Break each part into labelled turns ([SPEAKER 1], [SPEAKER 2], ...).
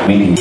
[SPEAKER 1] meeting.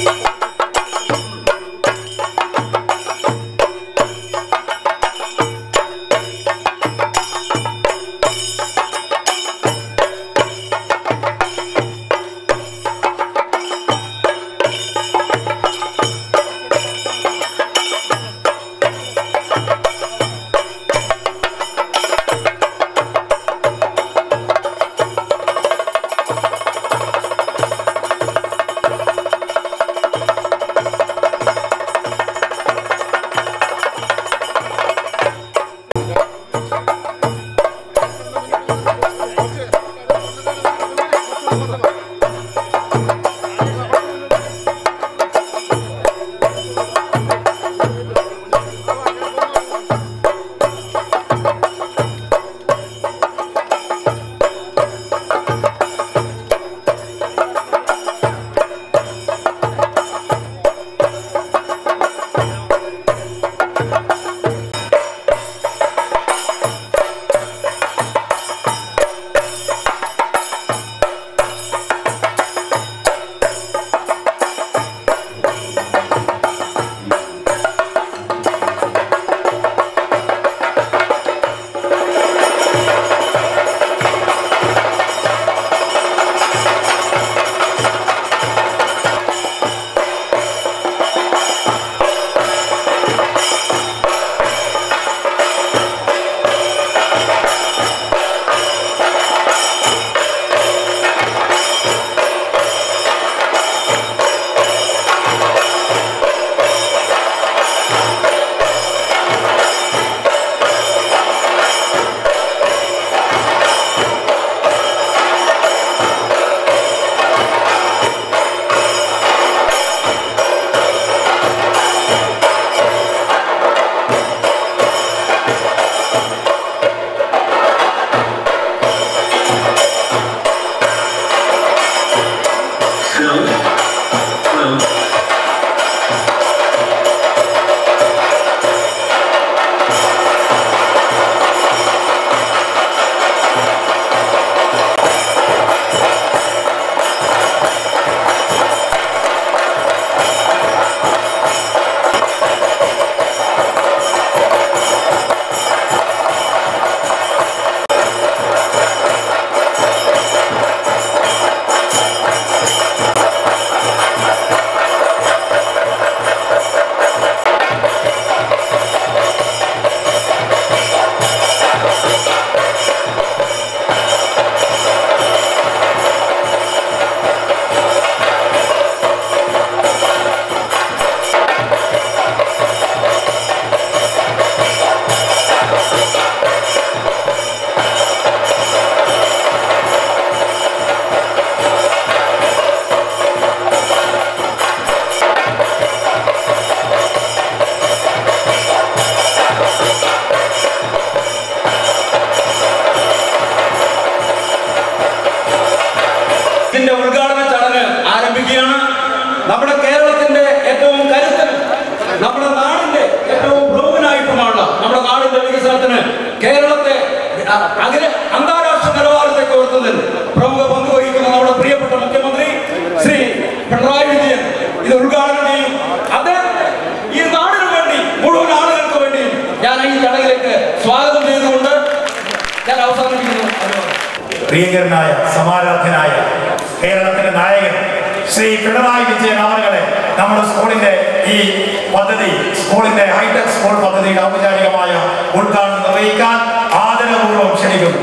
[SPEAKER 2] ഇതിന്റെ ഉദ്ഘാടന ചടങ്ങ് ആരംഭിക്കുകയാണ് നമ്മുടെ കേരളത്തിന്റെ ഏറ്റവും കരുത്തൻ നമ്മുടെ നാടിന്റെ ഏറ്റവും പ്രമുഖനായിട്ടുമുള്ള നമ്മുടെ നാടിന്റെ വികസനത്തിന് കേരളത്തെ അ- അഖില അന്താരാഷ്ട്ര നിലവാരത്തേക്ക് ഉയർത്തുന്നതിൽ പ്രമുഖ പങ്ക് വഹിക്കുന്ന നമ്മുടെ പ്രിയപ്പെട്ട മുഖ്യമന്ത്രി ശ്രീ പിണറായി വിജയൻ ഇത് ഉദ്ഘാടനം ചെയ്യും അദ്ദേഹം ഈ നാടിന് വേണ്ടി മുഴുവൻ ആളുകൾക്ക് വേണ്ടി ഞാൻ ഈ ചടങ്ങിലേക്ക് സ്വാഗതം ചെയ്തുകൊണ്ട് ഞാൻ അവസാനിപ്പിക്കുന്നു ധന്യവാദം.
[SPEAKER 3] പ്രിയങ്കരനായ സമാരാധ്യനായ കേരളത്തിന്റെ നായകൻ ശ്രീ പിണറായി വിജയൻ അവറുകളെ നമ്മുടെ സ്കൂളിന്റെ ഈ പദ്ധതി സ്കൂളിന്റെ ഹൈടെക് സ്കൂൾ പദ്ധതിയുടെ ഔപചാരികമായ ഉദ്ഘാടനം നിർവഹിക്കാൻ ആദരപൂർവ്വം ക്ഷണിക്കുന്നു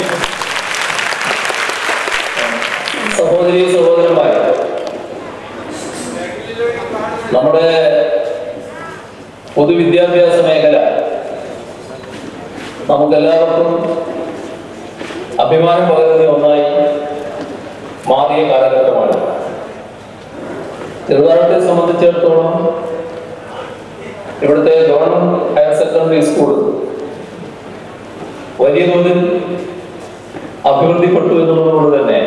[SPEAKER 4] സഹോദരി സഹോദരന്മാർ നമ്മുടെ പൊതുവിദ്യാഭ്യാസ മേഖല നമുക്കെല്ലാവർക്കും അഭിമാനം പകരുന്ന ഒന്നായി മാറിയ കാലഘട്ടമാണ് ചെറുതാഴത്തെ സംബന്ധിച്ചിടത്തോളം ഇവിടുത്തെ ഗവൺമെന്റ് ഹയർ സെക്കൻഡറി സ്കൂൾ വലിയ തോതിൽ അഭിവൃദ്ധിപ്പെട്ടു എന്നുള്ളതുകൊണ്ട് തന്നെ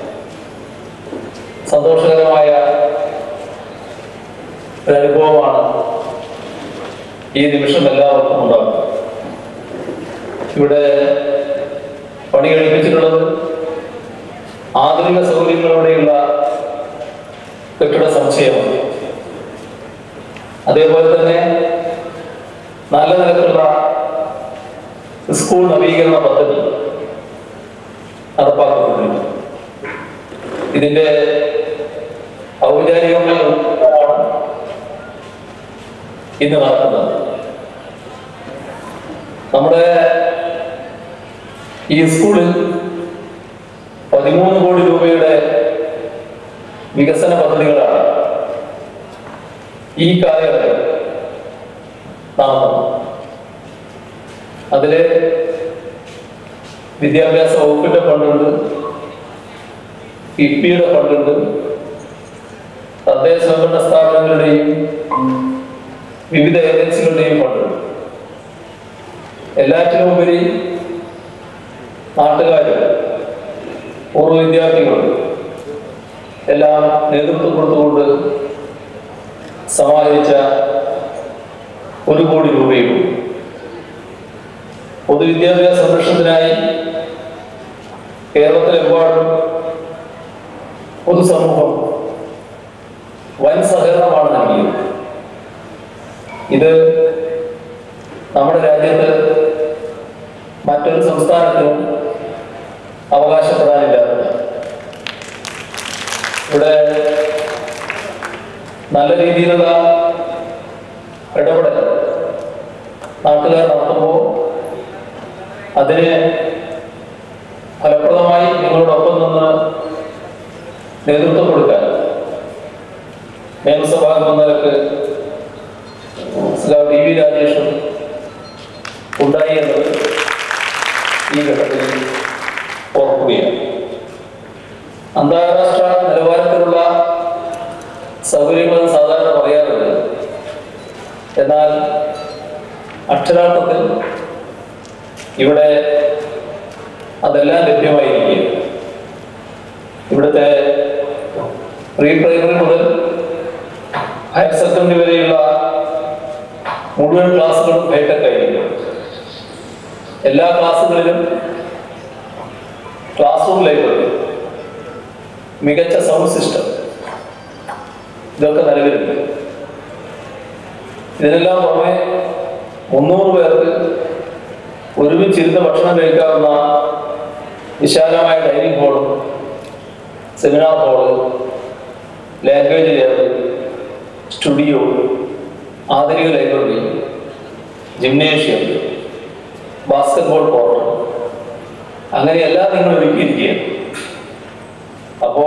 [SPEAKER 4] സന്തോഷകരമായ ഒരു അനുഭവമാണ് ഈ നിമിഷം എല്ലാവർക്കും ഉണ്ടാകുന്നത് ഇവിടെ പണി കഴിപ്പിച്ചിട്ടുള്ളത് ആധുനിക സൗകര്യങ്ങളോടെയുള്ള കെട്ടിട സമുച്ചയമാണ് അതേപോലെ തന്നെ നല്ല നിലക്കുള്ള സ്കൂൾ നവീകരണ പദ്ധതി നടപ്പാക്കപ്പെട്ടിട്ടുണ്ട് ഇതിന്റെ ഔപചാരികമായ ഉദ്ഘാടനമാണ് ഇന്ന് നടക്കുന്നത് നമ്മുടെ ഈ സ്കൂളിൽ പതിമൂന്ന് കോടി രൂപയുടെ വികസന പദ്ധതികളാണ് ഈ കാലയളവിൽ നടന്നത് അതില് വിദ്യാഭ്യാസ വകുപ്പിന്റെ ഫണ്ടുണ്ട് കിഫ്ബിയുടെ ഫണ്ടുണ്ട് തദ്ദേശ സ്വയംഭരണ സ്ഥാപനങ്ങളുടെയും വിവിധ ഏജൻസികളുടെയും ഫണ്ടുണ്ട് എല്ലാറ്റിനും ഉപരി നാട്ടുകാരും പൂർവ്വ വിദ്യാർത്ഥികളും എല്ലാം നേതൃത്വം കൊടുത്തുകൊണ്ട് സമാഹരിച്ച ഒരു കോടി രൂപയും പൊതുവിദ്യാഭ്യാസ സംരക്ഷണത്തിനായി കേരളത്തിലെമ്പാടും പൊതുസമൂഹം വൻ സഹകരണമാണ് നൽകിയത് ഇത് നമ്മുടെ രാജ്യത്ത് മറ്റൊരു സംസ്ഥാനത്തിനും അവകാശപ്പെടാനില്ലാത്തതാണ് ഇവിടെ നല്ല രീതിയിലുള്ള ഇടപെടൽ നാട്ടുകാർ നടത്തുമ്പോൾ അതിന് ഫലപ്രദമായി നിങ്ങളോടൊപ്പം നിന്ന് നേതൃത്വം കൊടുക്കാൻ നിയമസഭാ അംഗങ്ങൾക്ക് ശ്രീ ടി വി രാജേഷും ഉണ്ടായി എന്നത് ഈ ഘട്ടത്തിൽ ഓർക്കുകയാണ് അന്താരാഷ്ട്ര നിലവാരത്തിലുള്ള സൗകര്യങ്ങളെന്ന് സാധാരണ പറയാറുണ്ട് എന്നാൽ അക്ഷരാർത്ഥത്തിൽ ഇവിടെ അതെല്ലാം ലഭ്യമായിരിക്കും ഇവിടുത്തെ പ്രീ പ്രൈമറി മുതൽ ഹയർ സെക്കൻഡറി വരെയുള്ള മുഴുവൻ ക്ലാസ്സുകളും ഹൈടെക് ആയിരിക്കും എല്ലാ ക്ലാസ്സുകളിലും ക്ലാസ് റൂം ലൈബ്രറി മികച്ച സൗണ്ട് സിസ്റ്റം ഇതൊക്കെ നിലവിലുണ്ട് ഇതിനെല്ലാം പുറമെ മുന്നൂറ് പേർക്ക് ഒരുമിച്ചിരുന്ന് ഭക്ഷണം കഴിക്കാവുന്ന വിശാലമായ ഡൈനിങ് ഹാളും seminar hall language lab studio ആധുനിക ലൈബ്രറി ജിംനേഷ്യം ബാസ്കറ്റ്ബോൾ കോർട്ട് അങ്ങനെ എല്ലാം നിങ്ങൾ ഒരുക്കിയിരിക്കുകയാണ് അപ്പോ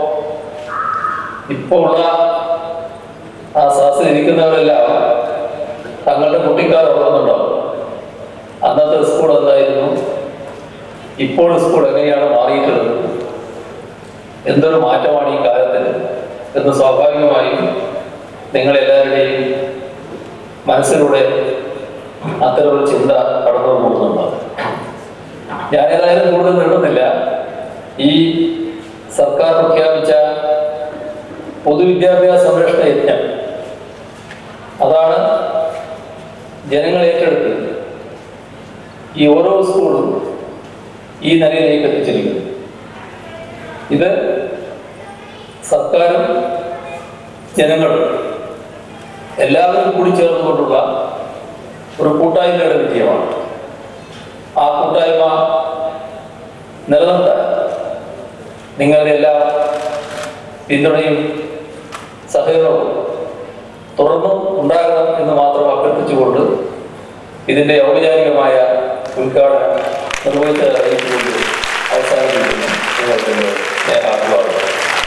[SPEAKER 4] ഇപ്പോ ഉള്ള ആ സദസ്സിൽ ഇരിക്കുന്നവരെല്ലാം തങ്ങളുടെ കുട്ടിക്കാർ ഓർക്കുന്നുണ്ടാവും അന്നത്തെ സ്കൂൾ എന്തായിരുന്നു ഇപ്പോൾ സ്കൂൾ എങ്ങനെയാണ് മാറിയിട്ടുള്ളത് എന്തൊരു മാറ്റമാണ് ഈ കാലത്തിന് എന്ന് സ്വാഭാവികമായും നിങ്ങളെല്ലാവരുടെയും മനസ്സിലൂടെ അത്തരമൊരു ചിന്ത കടന്നു പോകുന്നുണ്ടാവും ഞാൻ ഏതായാലും കൂടുതൽ നീട്ടുന്നില്ല ഈ സർക്കാർ പ്രഖ്യാപിച്ച പൊതുവിദ്യാഭ്യാസ സംരക്ഷണ യജ്ഞം അതാണ് ജനങ്ങൾ ഏറ്റെടുത്ത് ഈ ഓരോ സ്കൂളും ഈ നിലയിലേക്ക് എത്തിച്ചിരിക്കുന്നത് ഇത് സർക്കാരും ജനങ്ങളും എല്ലാവരും കൂടി ചേർന്നുകൊണ്ടുള്ള ഒരു കൂട്ടായ്മയുടെ വിജയമാണ് ആ കൂട്ടായ്മ നിലനിർത്താൻ നിങ്ങളുടെ എല്ലാ പിന്തുണയും സഹകരണവും തുടർന്നും ഉണ്ടാകണം എന്ന് മാത്രം അഭ്യർത്ഥിച്ചുകൊണ്ട് ഇതിന്റെ ഔപചാരികമായ ഉദ്ഘാടനം നിർവഹിച്ചത് അറിയിച്ചുകൊണ്ട് അവസാനിപ്പിക്കുന്നു നിങ്ങൾക്ക് എൻ്റെ സ്നേഹാഭിവാദം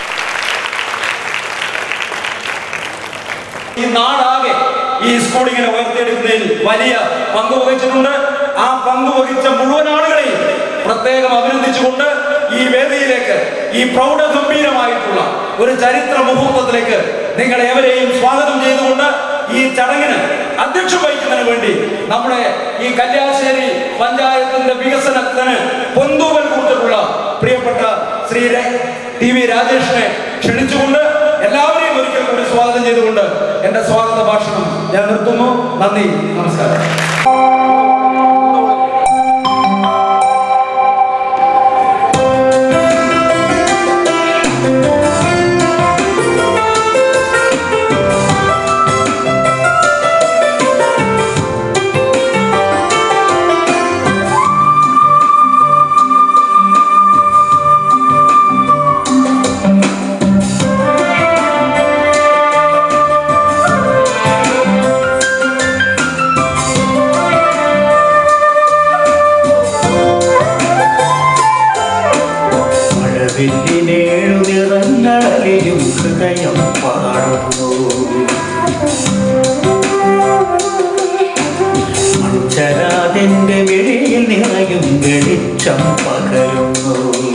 [SPEAKER 2] ഈ നാടാകെ ഈ സ്കൂളിങ്ങിനെ ഉയർത്തിയെടുക്കുന്നതിൽ വലിയ പങ്ക് വഹിച്ചിട്ടുണ്ട് ആ പങ്ക് വഹിച്ച മുഴുവൻ ആളുകളെയും പ്രത്യേകം അഭിനന്ദിച്ചുകൊണ്ട് ഈ വേദിയിലേക്ക് ഈ പ്രൗഢഗംഭീരമായിട്ടുള്ള ഒരു ചരിത്ര മുഹൂർത്തത്തിലേക്ക് നിങ്ങളെ എവരെയും സ്വാഗതം ചെയ്തുകൊണ്ട് ഈ ചടങ്ങിന് അധ്യക്ഷം വഹിക്കുന്നതിന് വേണ്ടി നമ്മുടെ ഈ കല്യാശ്ശേരി പഞ്ചായത്തിന്റെ വികസനത്തിന് പൊന്തൂവൽ കൊടുത്തിട്ടുള്ള പ്രിയപ്പെട്ട ശ്രീ ര- ടി വി രാജേഷിനെ ക്ഷണിച്ചുകൊണ്ട് എല്ലാവരെയും ഒരിക്കൽ കൂടി സ്വാഗതം ചെയ്തുകൊണ്ട് എന്റെ സ്വാഗത ഭാഷണം ഞാൻ നിർത്തുന്നു നന്ദി നമസ്കാരം
[SPEAKER 1] ും മഴവില്ലിനേഴു നിറങ്ങളലിയും ഹൃദയം പാടുന്നു മൺചരാതിന്റെ വിഴിയിൽ നിറയും വെളിച്ചം പകരുന്നു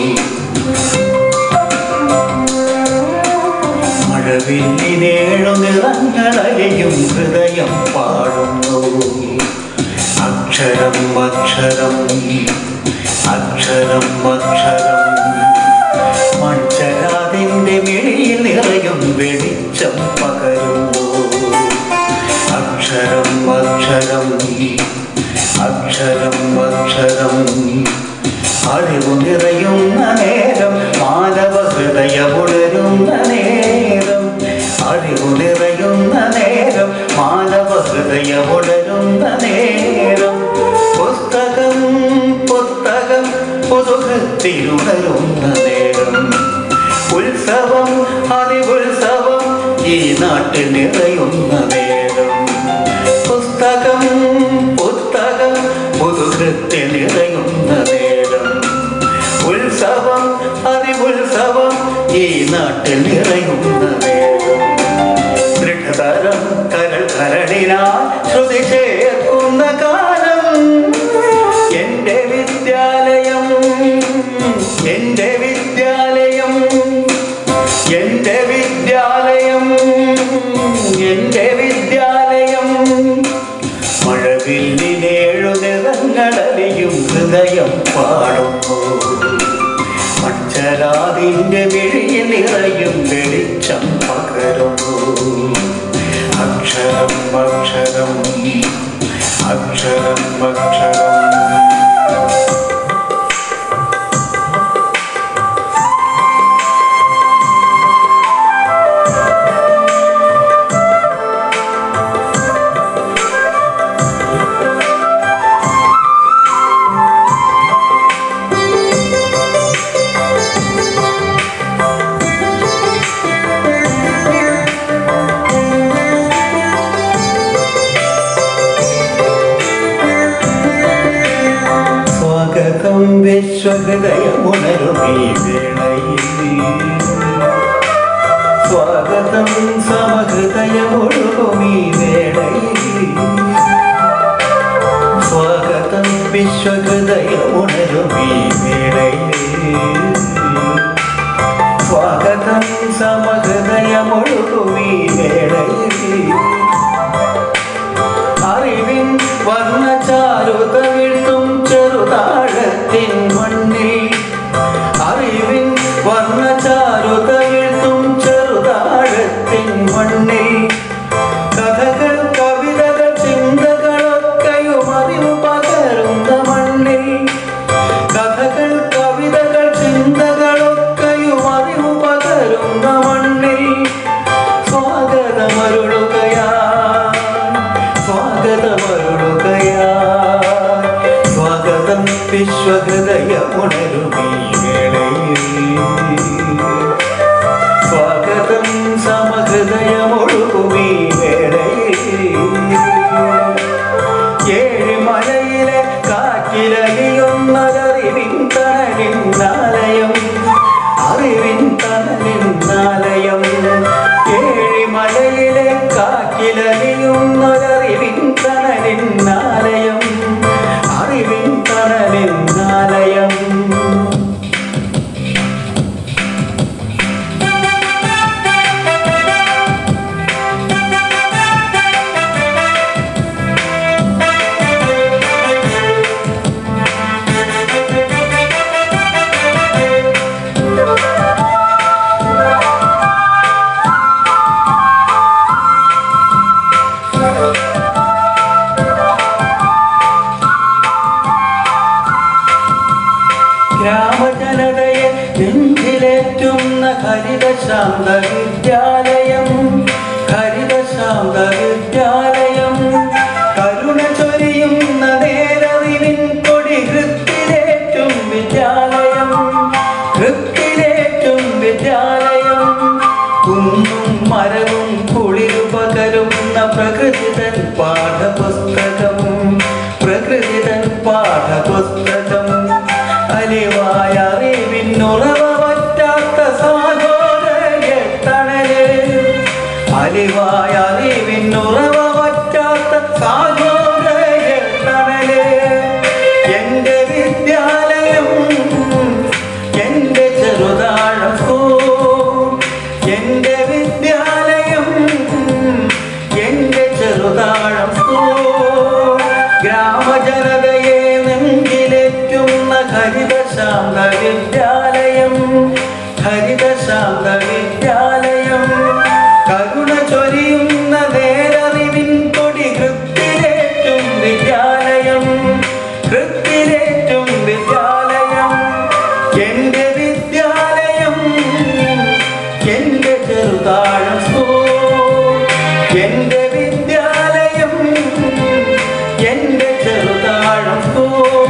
[SPEAKER 1] മഴവില്ലിനേഴു നിറങ്ങളലിയും ഹൃദയം പാടുന്നു അക്ഷരം അക്ഷരം അക്ഷരം അക്ഷരം മൺചരാതിന്റെ മിഴിയിൽ നിറയും വെളിച്ചം പകരുന്നു അക്ഷരം അക്ഷരം അക്ഷരം അക്ഷരം അറിവ് നിറയുന്ന നേരം മാനവ ഹൃദയമുണരുന്ന നേരം അറിവ് നിറയുന്ന നേരം മാനവ ഹൃദയമുണരുന്ന നേരം പുസ്തകം പുസ്തകം പുതുകത്തിലുണരുന്ന നേരം ഉത്സവം അറിവുത്സവം ഈ നാട്ടിൽ നിറയുന്ന നേരം പുസ്തകം പുസ്തകം പുതുകൃത്യ നിറയുന്ന നേരം ഉത്സവം അറിവുത്സവം ഈ നാട്ടിൽ നിറയുന്ന നേരം ദൃഢതരം കരൾ കരളിനാ ശ്രുതി ചേർക്കുന്ന കാലം എന്റെ വിദ്യാലയം എന്റെ വിദ്യാലയം എന്റെ വിദ്യാലയം എന്റെ വിദ്യാലയം മഴവില്ലിനേഴു നിറങ്ങളലിയും ഹൃദയം പാടുന്നു മൺചരാതിന്റെ വിഴിയിൽ നിറയും വെളിച്ചം പകരുന്നു അക്ഷരം അക്ഷരം അക്ഷരം അക്ഷരം സ്വാഗതം വിശ്വഹൃദയമുണരുമീ വേളയിൽ സ്വാഗതം സമഹൃദയമൊഴുകുമീ വേളയിൽ സ്വാഗതം വിശ്വഹൃദയമുണരുമീ വേളയിൽ സ്വാഗതം സമഹൃദയമൊഴുകുമീ വേളയിൽ അറിവിൻ വർണ്ണചാരുത വീഴ്ത്തും ചെറുതാഴത്തിൻ മണ്ണിൽ അറിവിൻ വർണ്ണചാരുത വീഴ്ത്തും ചെറുതാഴത്തിൻ മണ്ണിൽ കഥകൾ കവിതകൾ ചിന്തകളൊക്കെയും അറിവ് പകരുന്ന മണ്ണിൽ കഥകൾ കവിതകൾ ചിന്തകളൊക്കെയും അറിവ് പകരുന്ന മണ്ണിൽ സ്വാഗതമരുളുകയാ സ്വാഗതമരുളുകയാ സ്വാഗതം വിശ്വഹൃദയമുണരുമീ വേളയിൽ സ്വാഗതം സമഹൃദയമൊഴുകുമീ വേളയിൽ ഏഴിമലയിലെ കാറ്റിലലിയുന്നതറിവിൻ തണലിന്നാലയം അറിവിൻ തണലിന്നാലയം ഏഴിമലയിലെ കാറ്റിലലിയുന്നതറിവിൻ തണലിന്നാലയം അറിവിൻ തണലിന്നാലയം ഗ്രാമജനതയെ നെഞ്ചിലേറ്റുന്ന ഹരിതശാന്ത വിദ്യാലയം ഹരിതശാന്ത വിദ്യാലയം കരുണ ചൊരിയുന്ന നേരറിവിൻ കൊടി ഹൃത്തിലേറ്റും വിദ്യാലയം ഹൃത്തിലേറ്റും വിദ്യാലയം കുന്നും മരവും കുളിരു പകരുന്ന പ്രകൃതിതൻ പാഠപുസ്തകം പ്രകൃതിതൻ പാഠപുസ്തകം അലിവായ അറിവിനുറവറ്റ അറിവായ അറിവിനുറവ പറ്റാത്ത സാഗോദയ തണല് എന്റെ വിദ്യാലയം എന്റെ ചെറുതാഴം എന്റെ വിദ്യാലയം എന്റെ ചെറുതാഴം ഗ്രാമജനതയെ നെഞ്ചിലേറ്റുന്ന ഹരിതശാന്ത വിദ്യാലയം ഹരിതശാന്ത വിദ്യാലയം കരുണ ചൊരിയുന്ന നേരറിവിൻ കൊടി ഹൃത്തിലേറ്റും വിദ്യാലയം ഹൃത്തിലേറ്റും വിദ്യാലയം എന്റെ വിദ്യാലയം എന്റെ ചെറുതാഴം സ്കൂൾ എന്റെ വിദ്യാലയം എന്റെ ചെറുതാഴം സ്കൂൾ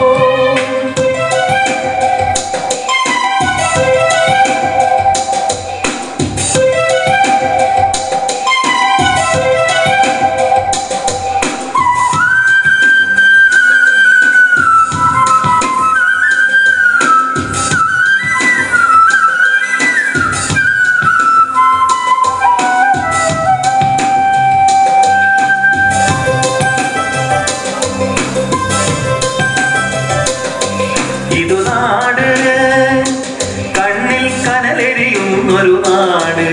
[SPEAKER 1] ഇതു നാട് കണ്ണിൽ കനലെരിയുന്നൊരു നാട്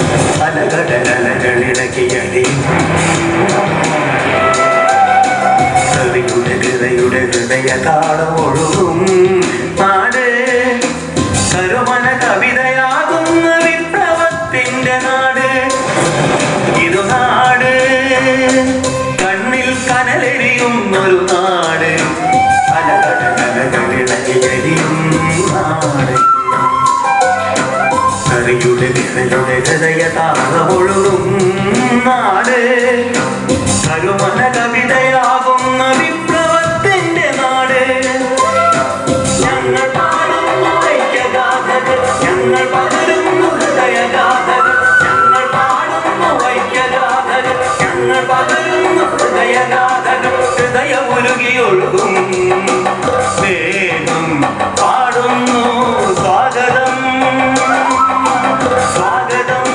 [SPEAKER 1] അലകടലകളിടകിയടിയും കവിയുടെ ഹൃദയുടെ ഹൃദയ താളമൊഴുകും നാട് കരുമന കവിതയാകുന്ന വിപ്ലവത്തിന്റെ നാട് ഇതു നാട് കണ്ണിൽ കനലെരിയുന്നൊരു നാട് അലകടലകളിടകിയടിയും നാട് കറിയുടെ വിഹയുടെ ഹൃദയ താളമൊഴുകും നാട് കരുമന കവിതയാകുന്ന വിപ്ലവത്തിന്റെ നാട് ഞങ്ങൾ പാടുന്നു ഐക്യഗാഥകൾ ഞങ്ങൾ പകരുന്നു ഹൃദയഗാഥകൾ ഞങ്ങൾ പാടുന്നു ഐക്യഗാഥകൾ ഞങ്ങൾ പകരുന്നു ഹൃദയഗാഥകൾ ഹൃദയ ഉരുകിയൊഴുകും വേഗം പാടുന്നു സ്വാഗതം സ്വാഗതം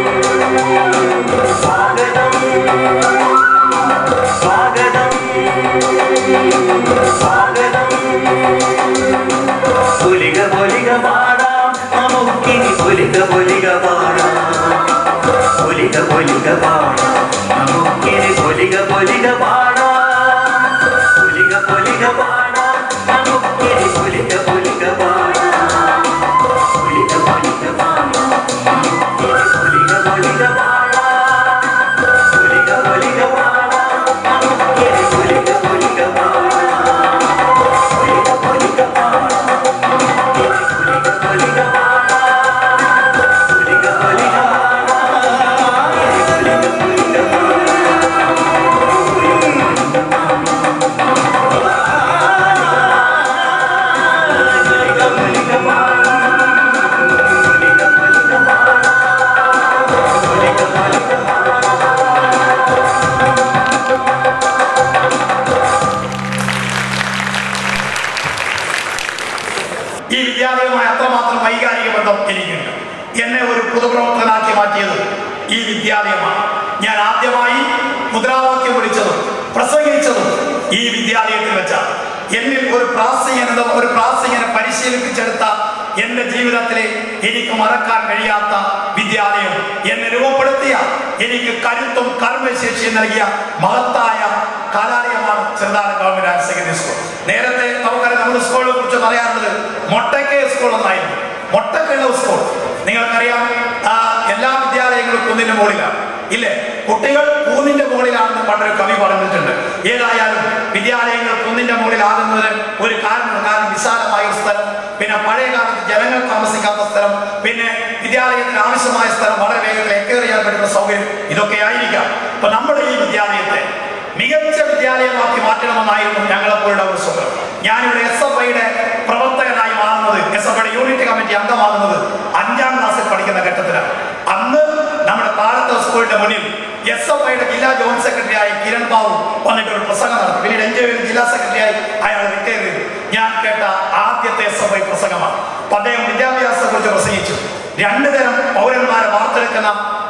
[SPEAKER 1] സ്വാഗതം സ്വാഗതം സ്വാഗതം പൊലിക പൊലിക പാടാം നമുക്കിനി പൊലിക പൊലിക പാടാം പൊലിക പൊലിക പാടാം നമുക്കിനി പൊലിക പൊലിക പാടാം പൊലിക പൊലിക പാടാം നമുക്കിനി പൊലിക പൊലിക പാടാം പൊലിക പൊലിക പാടാം നമുക്കിനി പൊലിക പൊലിക പാടാം പൊലിക പൊലിക പാടാം നമുക്കിനി പൊലിക പൊലിക പാടാം പൊലിക പൊലിക പാടാം നമുക്കിനി പൊലിക പൊലിക പാടാം പൊലിക പൊലിക പാടാം പൊലിക പൊലിക പൊലിക പൊലിക പാടാം പൊലിക പൊലിക പാടാം പൊലിക പൊലിക
[SPEAKER 3] ഈ വിദ്യാലയവുമായി അത്രമാത്രം വൈകാരിക ബന്ധം എനിക്കുണ്ട് എന്നെ ഒരു പൊതുപ്രവർത്തകനാക്കി മാറ്റിയത് ഈ വിദ്യാലയമാണ് ഞാൻ ആദ്യമായി മുദ്രാവാക്യം വിളിച്ചതും പ്രസംഗിച്ചതും ഈ വിദ്യാലയത്തിൽ വെച്ചാണ് എന്നിൽ ഒരു പ്രാസംഗികത ഒരു പ്രാസംഗികനെ പരിശീലിപ്പിച്ചെടുത്ത എന്റെ ജീവിതത്തിലെ എനിക്ക് മറക്കാൻ കഴിയാത്ത വിദ്യാലയം എന്നെ രൂപപ്പെടുത്തിയ എനിക്ക് കരുത്തും കർമ്മശേഷിയും നൽകിയ മഹത്തായ കലാലയമാണ് Cheruthazham government higher secondary school നേരത്തെ നമുക്കറിയാം നമ്മുടെ സ്കൂളിനെ കുറിച്ച് പറയാറുള്ളത് മൊട്ടക്കെ സ്കൂൾ എന്നായിരുന്നു മൊട്ടക്കുള്ള സ്കൂൾ നിങ്ങൾക്കറിയാം ആ, എല്ലാ വിദ്യാലയങ്ങളും കുന്നിന്റെ മുകളിലാണ് ഇല്ലേ കുട്ടികൾ കൂന്നിന്റെ മുകളിലാണെന്ന് പണ്ടൊരു കവി പറഞ്ഞിട്ടുണ്ട് ഏതായാലും വിദ്യാലയങ്ങൾ കുന്നിന്റെ മുകളിലാകുന്നതിന് ഒരു കാരണമുണ്ട് കാരണം വിശാലമായ ഒരു സ്ഥലം പിന്നെ പഴയ കാലത്ത് ജനങ്ങൾ താമസിക്കാത്ത സ്ഥലം പിന്നെ വിദ്യാലയത്തിന് ആവശ്യമായ സ്ഥലം വളരെ വേഗത്തിൽ എക്കയർ ചെയ്യാൻ പറ്റുന്ന സൗകര്യം ഇതൊക്കെ ആയിരിക്കാം അപ്പൊ നമ്മുടെ ഈ വിദ്യാലയത്തെ മികച്ച വിദ്യാലയമാക്കി മാറ്റണമെന്നായിരുന്നു ഞങ്ങളെപ്പോഴുടെ ഒരു സ്വപ്നം ഞാനിവിടെ എസ് എഫ് ഐയുടെ പ്രവർത്തകനായി മാറുന്നത് എസ് എഫ് ഐയുടെ യൂണിറ്റ് കമ്മിറ്റി അംഗമാകുന്നത് അഞ്ചാം ക്ലാസ്സിൽ പഠിക്കുന്ന ഘട്ടത്തിലാണ് അന്ന് നമ്മുടെ താഴത്തെ സ്കൂളിന്റെ മുന്നിൽ എസ് എഫ് ഐയുടെ ജില്ലാ ജോയിന്റ് സെക്രട്ടറി ആയി കിരൺ ബാബു വന്നിട്ട് ഒരു പ്രസംഗം നടത്തി പിന്നീട് എൻ ജി ഒയുടെ ജില്ലാ സെക്രട്ടറി ആയി അയാൾ റിട്ടയർ ചെയ്തു ഞാൻ കേട്ട ആദ്യത്തെ എസ് എഫ് ഐ പ്രസംഗമാണ് അപ്പൊ അദ്ദേഹം വിദ്യാഭ്യാസത്തെ കുറിച്ച് പ്രസംഗിച്ചു രണ്ടു തരം പൗരന്മാരെ വാർത്തെടുക്കുന്ന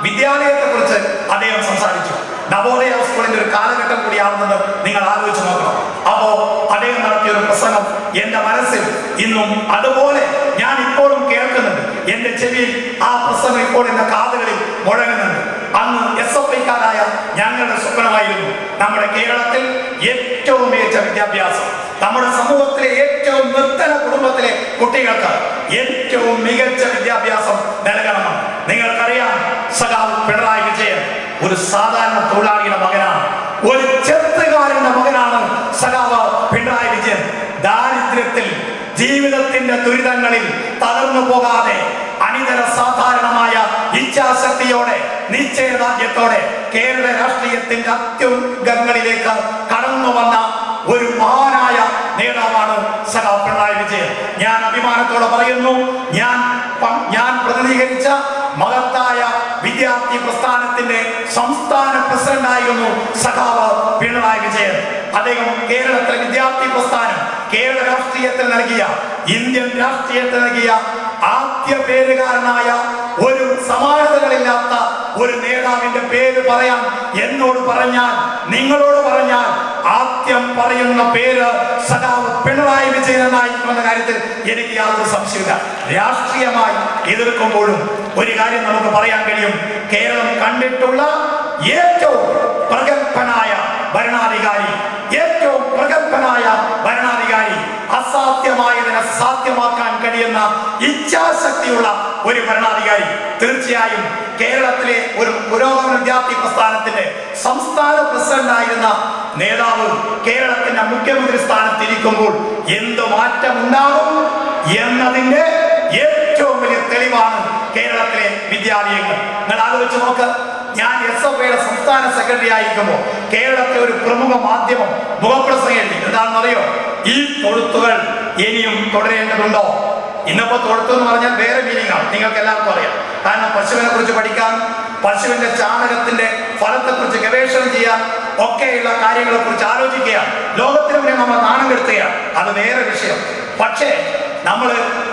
[SPEAKER 3] വിദ്യാലയത്തെ കുറിച്ച് അദ്ദേഹം സംസാരിച്ചു നവോദയ സ്കൂളിന്റെ ഒരു കാലഘട്ടം കൂടിയാണെന്ന് നിങ്ങൾ ആലോചിച്ച് നോക്കണം അപ്പോ അദ്ദേഹം നടത്തിയ ഒരു പ്രസംഗം എന്റെ മനസ്സിൽ ഇന്നും അതുപോലെ ഞാൻ ഇപ്പോഴും കേൾക്കുന്നുണ്ട് എന്റെ ചെവിയിൽ ആ പ്രസംഗം ഇപ്പോൾ എന്റെ കാതുകളിൽ മുഴങ്ങുന്നുണ്ട് അന്ന് എസ് എഫ് ഐക്കാരായ ഞങ്ങളുടെ സ്വപ്നമായിരുന്നു നമ്മുടെ കേരളത്തിൽ ഏറ്റവും മികച്ച വിദ്യാഭ്യാസം നമ്മുടെ സമൂഹത്തിലെ ഏറ്റവും നിർത്തല കുടുംബത്തിലെ കുട്ടികൾക്ക് ഏറ്റവും മികച്ച വിദ്യാഭ്യാസം നൽകണമെന്ന് നിങ്ങൾക്കറിയാം സഖാവ് പിണറായി വിജയൻ ഒരു സാധാരണ തൊഴിലാളിയുടെ മകനാണ് ഒരു ചെത്തുകാരന്റെ മകനാണ് സഖാവ് പിണറായി വിജയൻ ദാരിദ്ര്യത്തിൽ ജീവിതത്തിന്റെ ദുരിതങ്ങളിൽ തകർന്നു പോകാതെ അനിതര സാധാരണമായ ഇച്ഛാശക്തിയോടെ നിശ്ചയദാർഢ്യത്തോടെ കേരള രാഷ്ട്രീയത്തിന്റെ അത്യുഗങ്ങളിലേക്ക് കടന്നു വന്ന ഒരു മഹാനായ നേതാവാണ് സഖാ പിണറായി വിജയൻ ഞാൻ അഭിമാനത്തോടെ പറയുന്നു ഞാൻ പ- ഞാൻ പ്രതിനിധീകരിച്ച മഹത്തായ വിദ്യാർത്ഥി പ്രസ്ഥാനത്തിന്റെ സംസ്ഥാന പ്രസിഡന്റായിരുന്നു സഖാവ് പിണറായി വിജയൻ അദ്ദേഹം കേരളത്തിലെ വിദ്യാർത്ഥി പ്രസ്ഥാനം കേരള രാഷ്ട്രീയത്തിൽ നൽകിയ ഇന്ത്യൻ രാഷ്ട്രീയത്തിൽ നൽകിയ ആദ്യ പേരുകാരനായ ഒരു സമാനതകളില്ലാത്ത ഒരു നേതാവിന്റെ പേര് പറയാൻ എന്നോട് പറഞ്ഞാൽ നിങ്ങളോട് പറഞ്ഞാൽ ആദ്യം പറയുന്ന പേര് സഖാവ് പിണറായി വിജയൻ എന്നായിരിക്കുമെന്ന കാര്യത്തിൽ എനിക്ക് യാതൊരു സംശയമില്ല രാഷ്ട്രീയമായി എതിർക്കുമ്പോഴും ഒരു കാര്യം നമുക്ക് പറയാൻ കഴിയും കേരളം കണ്ടിട്ടുള്ള ഏറ്റവും പ്രഗത്ഭനായ ഭരണാധികാരി ഏറ്റവും പ്രഗത്ഭനായ ഭരണാധികാരി അസാധ്യമായതിനെ സാധ്യമാക്കാൻ കഴിയുന്ന ഇച്ഛാശക്തിയുള്ള ഒരു ഭരണാധികാരി തീർച്ചയായും കേരളത്തിലെ ഒരു പുരോഗമന വിദ്യാർത്ഥി പ്രസ്ഥാനത്തിന്റെ സംസ്ഥാന പ്രസിഡന്റായിരുന്ന നേതാവ് കേരളത്തിന്റെ മുഖ്യമന്ത്രി സ്ഥാനത്തിരിക്കുമ്പോൾ എന്ത് മാറ്റം ഉണ്ടാകും എന്നതിന്റെ ഏറ്റവും വലിയ തെളിവാണ് കേരളത്തിലെ വിദ്യാലയങ്ങൾ നിങ്ങൾ ആലോചിച്ച് നോക്ക് ഞാൻ എസ് എഫ് ഐയുടെ സംസ്ഥാന സെക്രട്ടറി ആയിരിക്കുമ്പോൾ കേരളത്തിലെ ഒരു പ്രമുഖ മാധ്യമം മുഖപ്രസംഗം എഴുതി എന്താണെന്നറിയോ ഈ തൊഴുത്തുകൾ ഇനിയും തുടരേണ്ടതുണ്ടോ ഇന്നിപ്പോ തൊഴുത്ത് എന്ന് പറഞ്ഞാൽ വേറെ മീനിങ് ആണ് നിങ്ങൾക്ക് എല്ലാവർക്കും അറിയാം കാരണം പശുവിനെ കുറിച്ച് പഠിക്കാൻ പശുവിന്റെ ചാണകത്തിന്റെ ഫലത്തെ കുറിച്ച് ഗവേഷണം ചെയ്യാൻ ഒക്കെയുള്ള കാര്യങ്ങളെ കുറിച്ച് ആലോചിക്കുകയാണ് ലോകത്തിന് മുന്നേ നമ്മൾ നാണം കെടുത്തുകയാണ് അത് വേറെ വിഷയം പക്ഷേ നമ്മൾ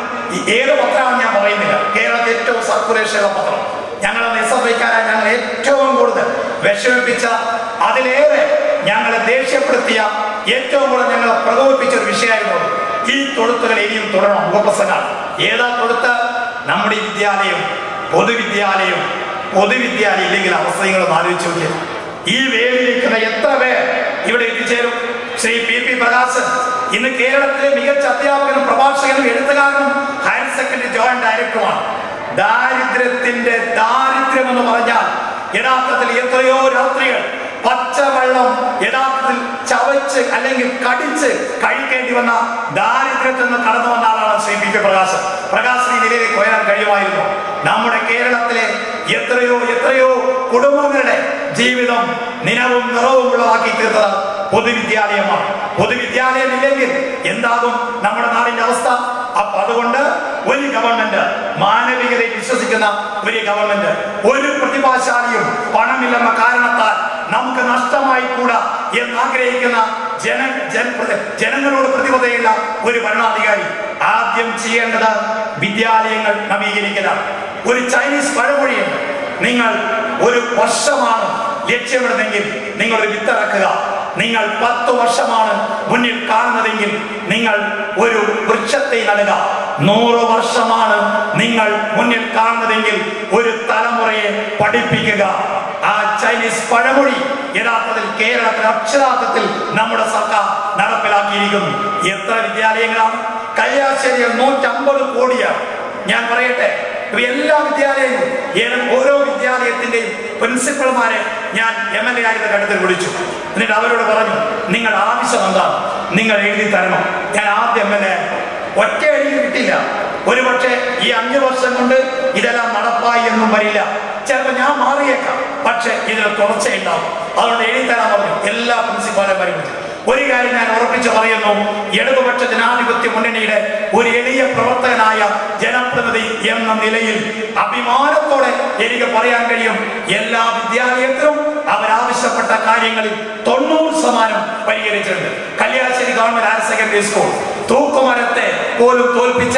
[SPEAKER 3] ഏത് പത്രമാണ് ഞാൻ പറയുന്നില്ല കേരളത്തിൽ ഏറ്റവും സർക്കുലേഷനുള്ള പത്രം ഞങ്ങൾ എസ് എഫ് ഐക്കാരായ ഞങ്ങൾ ഏറ്റവും കൂടുതൽ വിഷമിപ്പിച്ച അതിലേറെ ഞങ്ങളെ ദേഷ്യപ്പെടുത്തിയ ഏറ്റവും കൂടുതൽ ഞങ്ങളെ പ്രകോപിപ്പിച്ച ഒരു വിഷയമായിരുന്നു അത്. ഈ തൊഴുത്തുകൾ ഇനിയും തുടരണം മുഖപ്രസംഗമാണ് ഏതാ തൊഴുത്ത് നമ്മുടെ ഈ വിദ്യാലയം പൊതുവിദ്യാലയം പൊതുവിദ്യാലയം ഇല്ലെങ്കിൽ അവസ്ഥ നിങ്ങളൊന്ന് ആലോചിച്ച് നോക്കിയത് ഈ വേദിയിരിക്കുന്ന എത്ര പേർ ഇവിടെ എത്തിച്ചേരും ശ്രീ പി പി പ്രകാശൻ ഇന്ന് കേരളത്തിലെ മികച്ച അധ്യാപകനും പ്രഭാഷകനും എഴുത്തുകാരനും ഹയർ സെക്കൻഡറി ജോയിന്റ് ഡയറക്ടറുമാണ് ദാരിദ്ര്യത്തിന്റെ ദാരിദ്ര്യം എന്ന് പറഞ്ഞാൽ യഥാർത്ഥത്തിൽ എത്രയോ രാത്രികൾ പച്ചവെള്ളം യഥാർത്ഥത്തിൽ ചവച്ച് അല്ലെങ്കിൽ കടിച്ച് കഴിക്കേണ്ടി വന്ന ദാരിദ്ര്യത്തിൽ നിന്ന് കടന്നു വന്ന ആളാണ് ശ്രീ പി പി പ്രകാശൻ പ്രകാശൻ ഈ നിലയിലേക്ക് ഉയരാൻ കഴിയുമായിരുന്നു നമ്മുടെ കേരളത്തിലെ എത്രയോ എത്രയോ കുടുംബങ്ങളുടെ ജീവിതം നിലവും നിറവും ഉള്ളതാക്കി തീർത്തത് പൊതുവിദ്യാലയമാണ് പൊതുവിദ്യാലയം ഇല്ലെങ്കിൽ എന്താകും നമ്മുടെ നാടിന്റെ അവസ്ഥ അപ്പൊ അതുകൊണ്ട് ഒരു ഗവൺമെന്റ് മാനവികതയിൽ വിശ്വസിക്കുന്ന ഒരു ഗവൺമെന്റ് ഒരു പ്രതിഭാശാലിയും പണമില്ലെന്ന കാരണത്താൽ നമുക്ക് നഷ്ടമായി കൂടാ എന്ന് ആഗ്രഹിക്കുന്ന ജന ജന- ജനങ്ങളോട് പ്രതിബദ്ധതയുള്ള ഒരു ഭരണാധികാരി ആദ്യം ചെയ്യേണ്ടത് വിദ്യാലയങ്ങൾ നവീകരിക്കലാണ് ഒരു ചൈനീസ് പഴമൊഴിയുണ്ട് നിങ്ങൾ ഒരു വർഷമാണ് ലക്ഷ്യമിടുന്നെങ്കിൽ നിങ്ങൾ ഒരു വിത്തിറക്കുക നിങ്ങൾ പത്ത് വർഷമാണ് മുന്നിൽ കാണുന്നതെങ്കിൽ നിങ്ങൾ ഒരു വൃക്ഷത്തെ നടുക നൂറ് വർഷമാണ് നിങ്ങൾ മുന്നിൽ കാണുന്നതെങ്കിൽ ഒരു തലമുറയെ പഠിപ്പിക്കുക ആ ചൈനീസ് പഴമൊഴി യഥാർത്ഥത്തിൽ കേരളത്തിൽ അക്ഷരാർത്ഥത്തിൽ നമ്മുടെ സർക്കാർ നടപ്പിലാക്കിയിരിക്കുന്നു എത്ര വിദ്യാലയങ്ങളാണ് കല്യാശ്ശേരിയിൽ നൂറ്റമ്പത് കോടിയാണ് ഞാൻ പറയട്ടെ ഇവ എല്ലാ വിദ്യാലയങ്ങളും ഏത് ഓരോ വിദ്യാലയത്തിന്റെയും പ്രിൻസിപ്പൽമാരെ ഞാൻ എം എൽ എ ആയിരുന്ന ഘട്ടത്തിൽ വിളിച്ചു എന്നിട്ട് അവരോട് പറഞ്ഞു നിങ്ങൾ ആവശ്യം എന്താണ് നിങ്ങൾ എഴുതി തരണം ഞാൻ ആദ്യം എം എൽ എ ഒറ്റ എഴുതി കിട്ടില്ല ഒരുപക്ഷെ ഈ അഞ്ചു വർഷം കൊണ്ട് ഇതെല്ലാം നടപ്പായി എന്നും വരില്ല ചിലപ്പോൾ ഞാൻ മാറിയേക്കാം പക്ഷെ ഇതിന് തുടർച്ചയുണ്ടാവും അതുകൊണ്ട് എഴുതി തരാൻ പറഞ്ഞു എല്ലാ പ്രിൻസിപ്പാലും വിളിച്ചു ഒരു കാര്യം ഞാൻ ഉറപ്പിച്ചു പറയുന്നു ഇടതുപക്ഷ ജനാധിപത്യ മുന്നണിയുടെ ഒരു എളിയ പ്രവർത്തകനായ ജനപ്രതിനിധി എന്ന നിലയിൽ അഭിമാനത്തോടെ എനിക്ക് പറയാൻ കഴിയും എല്ലാ വിദ്യാലയത്തിലും അവരാവശ്യപ്പെട്ട കാര്യങ്ങളിൽ തൊണ്ണൂറ് ശതമാനം പരിഹരിച്ചിട്ടുണ്ട് Kalliasseri government higher secondary school തൂക്കുമരത്തെ പോലും തോൽപ്പിച്ച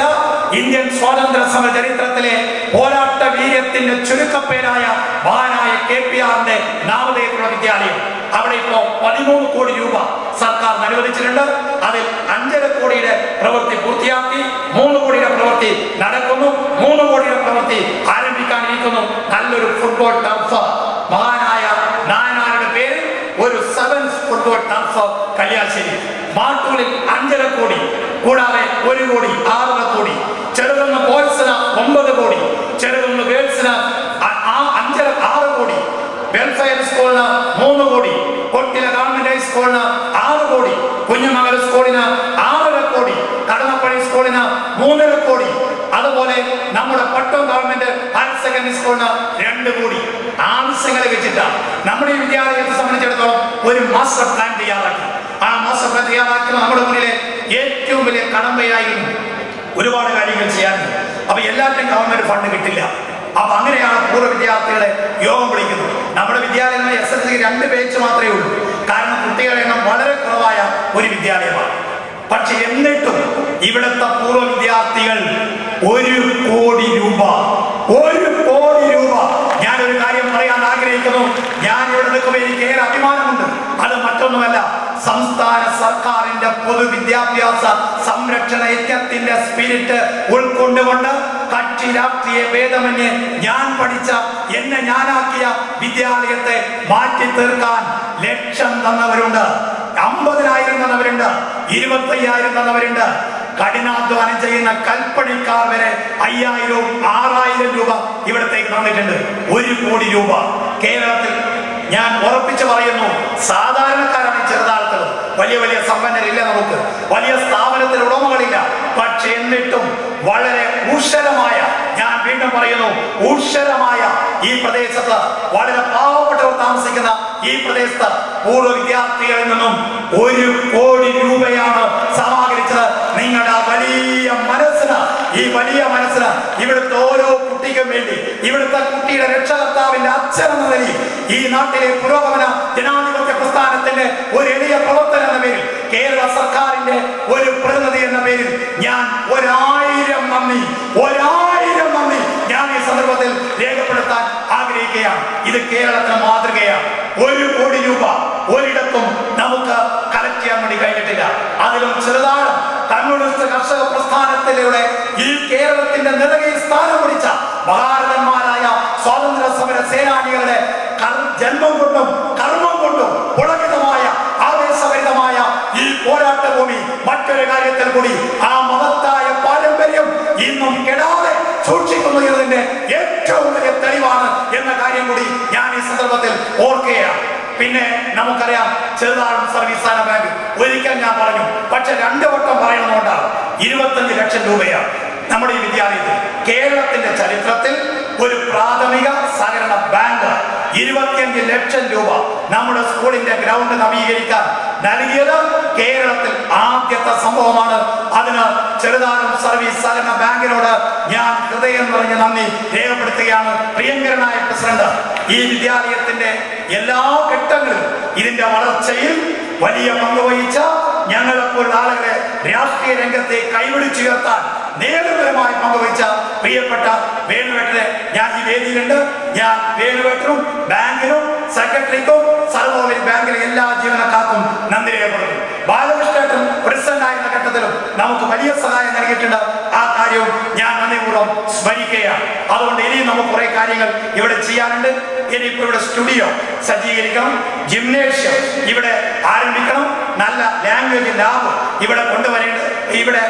[SPEAKER 3] ഇന്ത്യൻ സ്വാതന്ത്ര്യ സമര ചരിത്രത്തിലെ പോരാട്ട വീര്യത്തിന്റെ ചുരുക്കപ്പേരായ മഹാനായ കെ പി ആറിന്റെ നാമധേയത്തിലുള്ള വിദ്യാലയം അവിടെ ഇപ്പോ പതിമൂന്ന് കോടി രൂപ സർക്കാർ അനുവദിച്ചിട്ടുണ്ട് അതിൽ അഞ്ചര കോടിയുടെ പ്രവൃത്തി പൂർത്തിയാക്കി മൂന്ന് കോടിയുടെ പ്രവൃത്തി നടക്കുന്നു മൂന്ന് കോടിയുടെ പ്രവൃത്തി ആരംഭിക്കാനിരിക്കുന്നു നല്ലൊരു ഫുട്ബോൾ ടർഫ് മഹാനായ നായനാരുടെ പേരിൽ ഒരു സെവൻസ് ഫുട്ബോൾ ടർഫ് കല്യാശ്ശേരി മാട്ടൂരിൽ അഞ്ചര കോടി കൂടാതെ ഒരു കോടി ആറര കോടി ചെറുകുന്ന് ബോയ്സിന് ഒമ്പത് കോടി ചെറുകുന്ന് ഗേൾസിന് അ- ആ അഞ്ചര ആറ് കോടി വെൽഫെയർ സ്കൂളിന് മൂന്ന് കോടി കൊട്ടില ഗവൺമെന്റ് ഹൈസ്കൂളിന് ആറ് കോടി കുഞ്ഞുമംഗല സ്കൂളിന് ആറര കോടി കടന്നപ്പള്ളി സ്കൂളിന് മൂന്നര കോടി അതുപോലെ നമ്മുടെ പട്ടം ഗവൺമെന്റ് ഹയർ സെക്കൻഡറി സ്കൂളിന് രണ്ട് കോടി ആവശ്യങ്ങളെ വെച്ചിട്ടാണ് നമ്മുടെ ഈ വിദ്യാലയത്തെ സംബന്ധിച്ചിടത്തോളം ഒരു മാസ്റ്റർ പ്ലാൻ തയ്യാറാക്കി ആ മാസ്റ്റർ പ്ലാൻ തയ്യാറാക്കിയപ്പോൾ നമ്മുടെ മുന്നിലെ ഏറ്റവും വലിയ കടമ്പയായിരുന്നു ഒരുപാട് കാര്യങ്ങൾ ചെയ്യാനുണ്ട് അപ്പൊ എല്ലാത്തിനും ഗവൺമെന്റ് ഫണ്ട് കിട്ടില്ല അപ്പൊ അങ്ങനെയാണ് പൂർവ്വ വിദ്യാർത്ഥികളെ യോഗം വിളിക്കുന്നത് നമ്മുടെ വിദ്യാലയങ്ങളിൽ എസ് എൽ സി രണ്ട് പേച്ച് മാത്രമേ ഉള്ളൂ കാരണം കുട്ടികളുടെ എണ്ണം വളരെ കുറവായ ഒരു വിദ്യാലയമാണ് പക്ഷെ എന്നിട്ടും ഇവിടുത്തെ പൂർവ്വ വിദ്യാർത്ഥികൾ ഒരു കോടി രൂപ ഒരു കോടി രൂപ ഞാൻ ഒരു കാര്യം പറയാൻ ആഗ്രഹിക്കുന്നു ഞാൻ ഇവിടെ നിൽക്കുമ്പോൾ എനിക്ക് ഏറെ അഭിമാനമുണ്ട് അത് മറ്റൊന്നുമല്ല സംസ്ഥാന സർക്കാരിന്റെ പൊതുവിദ്യാഭ്യാസ സംരക്ഷണ യജ്ഞത്തിന്റെ സ്പിരിറ്റ് ഉൾക്കൊണ്ടുകൊണ്ട് കക്ഷി രാഷ്ട്രീയ ഭേദമന്യേ ഞാൻ പഠിച്ച എന്നെ ഞാനാക്കിയ വിദ്യാലയത്തെ മാറ്റി തീർക്കാൻ ലക്ഷം തന്നവരുണ്ട് അമ്പതിനായിരം തന്നവരുണ്ട് ഇരുപത്തയ്യായിരം തന്നവരുണ്ട് കഠിനാധ്വാനം ചെയ്യുന്ന കൽപ്പണിക്കാർ വരെ അയ്യായിരവും ആറായിരം രൂപ ഇവിടത്തേക്ക് തന്നിട്ടുണ്ട് ഒരു കോടി രൂപ കേരളത്തിൽ ഞാൻ ഉറപ്പിച്ചു പറയുന്നു സാധാരണക്കാരാണ് ഈ ചെറുതാഴത്തുകൾ വലിയ വലിയ സമ്പന്നരില്ല നമുക്ക് വലിയ സ്ഥാപനത്തിൽ ഉടമകളില്ല പക്ഷെ എന്നിട്ടും വളരെ ഊഷരമായ ഞാൻ വീണ്ടും പറയുന്നു ഊഷരമായ ഈ പ്രദേശത്ത് വളരെ പാവപ്പെട്ടവർ താമസിക്കുന്ന ഈ പ്രദേശത്ത് പൂർവ്വ വിദ്യാർത്ഥികളിൽ നിന്നും ഒരു കോടി രൂപയാണ് സമാഹരിച്ചത് നിങ്ങളുടെ ആ വലിയ മനസ്സിന് ഈ വലിയ മനസ്സിന് ഇവിടുത്തെ ഓരോ കുട്ടിക്കും വേണ്ടി ഇവിടുത്തെ കുട്ടിയുടെ രക്ഷകർത്താവിന്റെ അച്ഛൻ എന്ന നിലയിൽ ഈ നാട്ടിലെ പുരോഗമന ജനാധിപത്യ പ്രസ്ഥാനത്തിന്റെ ഒരു എളിയ പ്രവർത്തനം എന്ന പേരിൽ കേരള സർക്കാരിന്റെ ഒരു പ്രതിനിധി എന്ന പേരിൽ ഞാൻ ഒരായിരം നന്ദി ഒരായിരം നന്ദി ഞാൻ ഈ സന്ദർഭത്തിൽ രേഖപ്പെടുത്താൻ ആഗ്രഹിക്കുകയാണ് ഇത് കേരളത്തിന് മാതൃകയാണ് ഒരു കോടി രൂപ ഒരിടത്തും നമുക്ക് കളക്ട് ചെയ്യാൻ വേണ്ടി കഴിഞ്ഞിട്ടില്ല അതിലും ചെറുതാഴം കമ്മ്യൂണിസ്റ്റ് കർഷക പ്രസ്ഥാനത്തിലൂടെ ഈ കേരളത്തിന്റെ നെറുകയിൽ സ്ഥാനം പിടിച്ച മഹാരഥന്മാരായ സ്വാതന്ത്ര്യ സമര സേനാനികളുടെ കർ- ജന്മം കൊണ്ടും കർമ്മം കൊണ്ടും പുളകിതമായ ആവേശഭരിതമായ ഈ പോരാട്ട ഭൂമി മറ്റൊരു കാര്യത്തിൽ കൂടി ആ മഹത്തായ പാരമ്പര്യം ഇന്നും കെടാതെ സൂക്ഷിക്കുന്നു എന്നതിന്റെ ഏറ്റവും വലിയ തെളിവാണ് എന്ന കാര്യം കൂടി ഞാൻ ഈ സന്ദർഭത്തിൽ ഓർക്കുകയാണ് പിന്നെ നമുക്കറിയാം ചെറുതാഴം സർവീസ് സഹകരണ ബാങ്ക് ഒരിക്കൽ ഞാൻ പറഞ്ഞു പക്ഷെ രണ്ടു വട്ടം പറയണമെന്നുണ്ടാണ് ഇരുപത്തഞ്ച് ലക്ഷം രൂപയാണ് നമ്മുടെ ഈ വിദ്യാലയത്തിൽ കേരളത്തിന്റെ ചരിത്രത്തിൽ ഒരു പ്രാഥമിക സഹകരണ ബാങ്ക് ഇരുപത്തിയഞ്ച് ലക്ഷം രൂപ നമ്മുടെ സ്കൂളിന്റെ ഗ്രൗണ്ട് നവീകരിക്കാൻ നൽകിയത് കേരളത്തിൽ ആദ്യത്തെ സംഭവമാണ് അതിന് ചെറുതാഴം സർവീസ് സഹകരണ ബാങ്കിനോട് ഞാൻ ഹൃദയം നിറഞ്ഞ നന്ദി രേഖപ്പെടുത്തുകയാണ് പ്രിയങ്കരനായ പ്രസിഡന്റ് ഈ വിദ്യാലയത്തിന്റെ എല്ലാ ഘട്ടങ്ങളിലും ഇതിന്റെ വളർച്ചയിൽ വലിയ പങ്ക് വഹിച്ച ഞങ്ങളെപ്പോലുള്ള ആളുകളെ രാഷ്ട്രീയ രംഗത്തെ കൈപിടിച്ചുയർത്താൻ നേതൃപരമായി പങ്കുവച്ച പ്രിയപ്പെട്ട വേണുവേട്ടനെ ഞാൻ ഈ വേദിയിലുണ്ട് ഞാൻ വേണുവേട്ടനും ബാങ്കിനും സെക്രട്ടറിക്കും സർവോപരി ബാങ്കിലെ എല്ലാ ജീവനക്കാർക്കും നന്ദി രേഖപ്പെടുത്തുന്നു ബാലകൃഷ്ണേട്ടൻ പ്രസിഡന്റ് ആയിരുന്ന ഘട്ടത്തിലും നമുക്ക് വലിയ സഹായം നൽകിയിട്ടുണ്ട് ആ കാര്യവും ഞാൻ നന്ദിപൂർവ്വം സ്മരിക്കുകയാണ് അതുകൊണ്ട് ഇനിയും നമുക്ക് കുറെ കാര്യങ്ങൾ ഇവിടെ ചെയ്യാനുണ്ട് ഇനിയിപ്പോ ഇവിടെ സ്റ്റുഡിയോ സജ്ജീകരിക്കണം ജിംനേഷ്യം ഇവിടെ ആരംഭിക്കണം നല്ല ലാംഗ്വേജ് ലാബ് ഇവിടെ കൊണ്ടുവരേണ്ടത് ഇവിടെ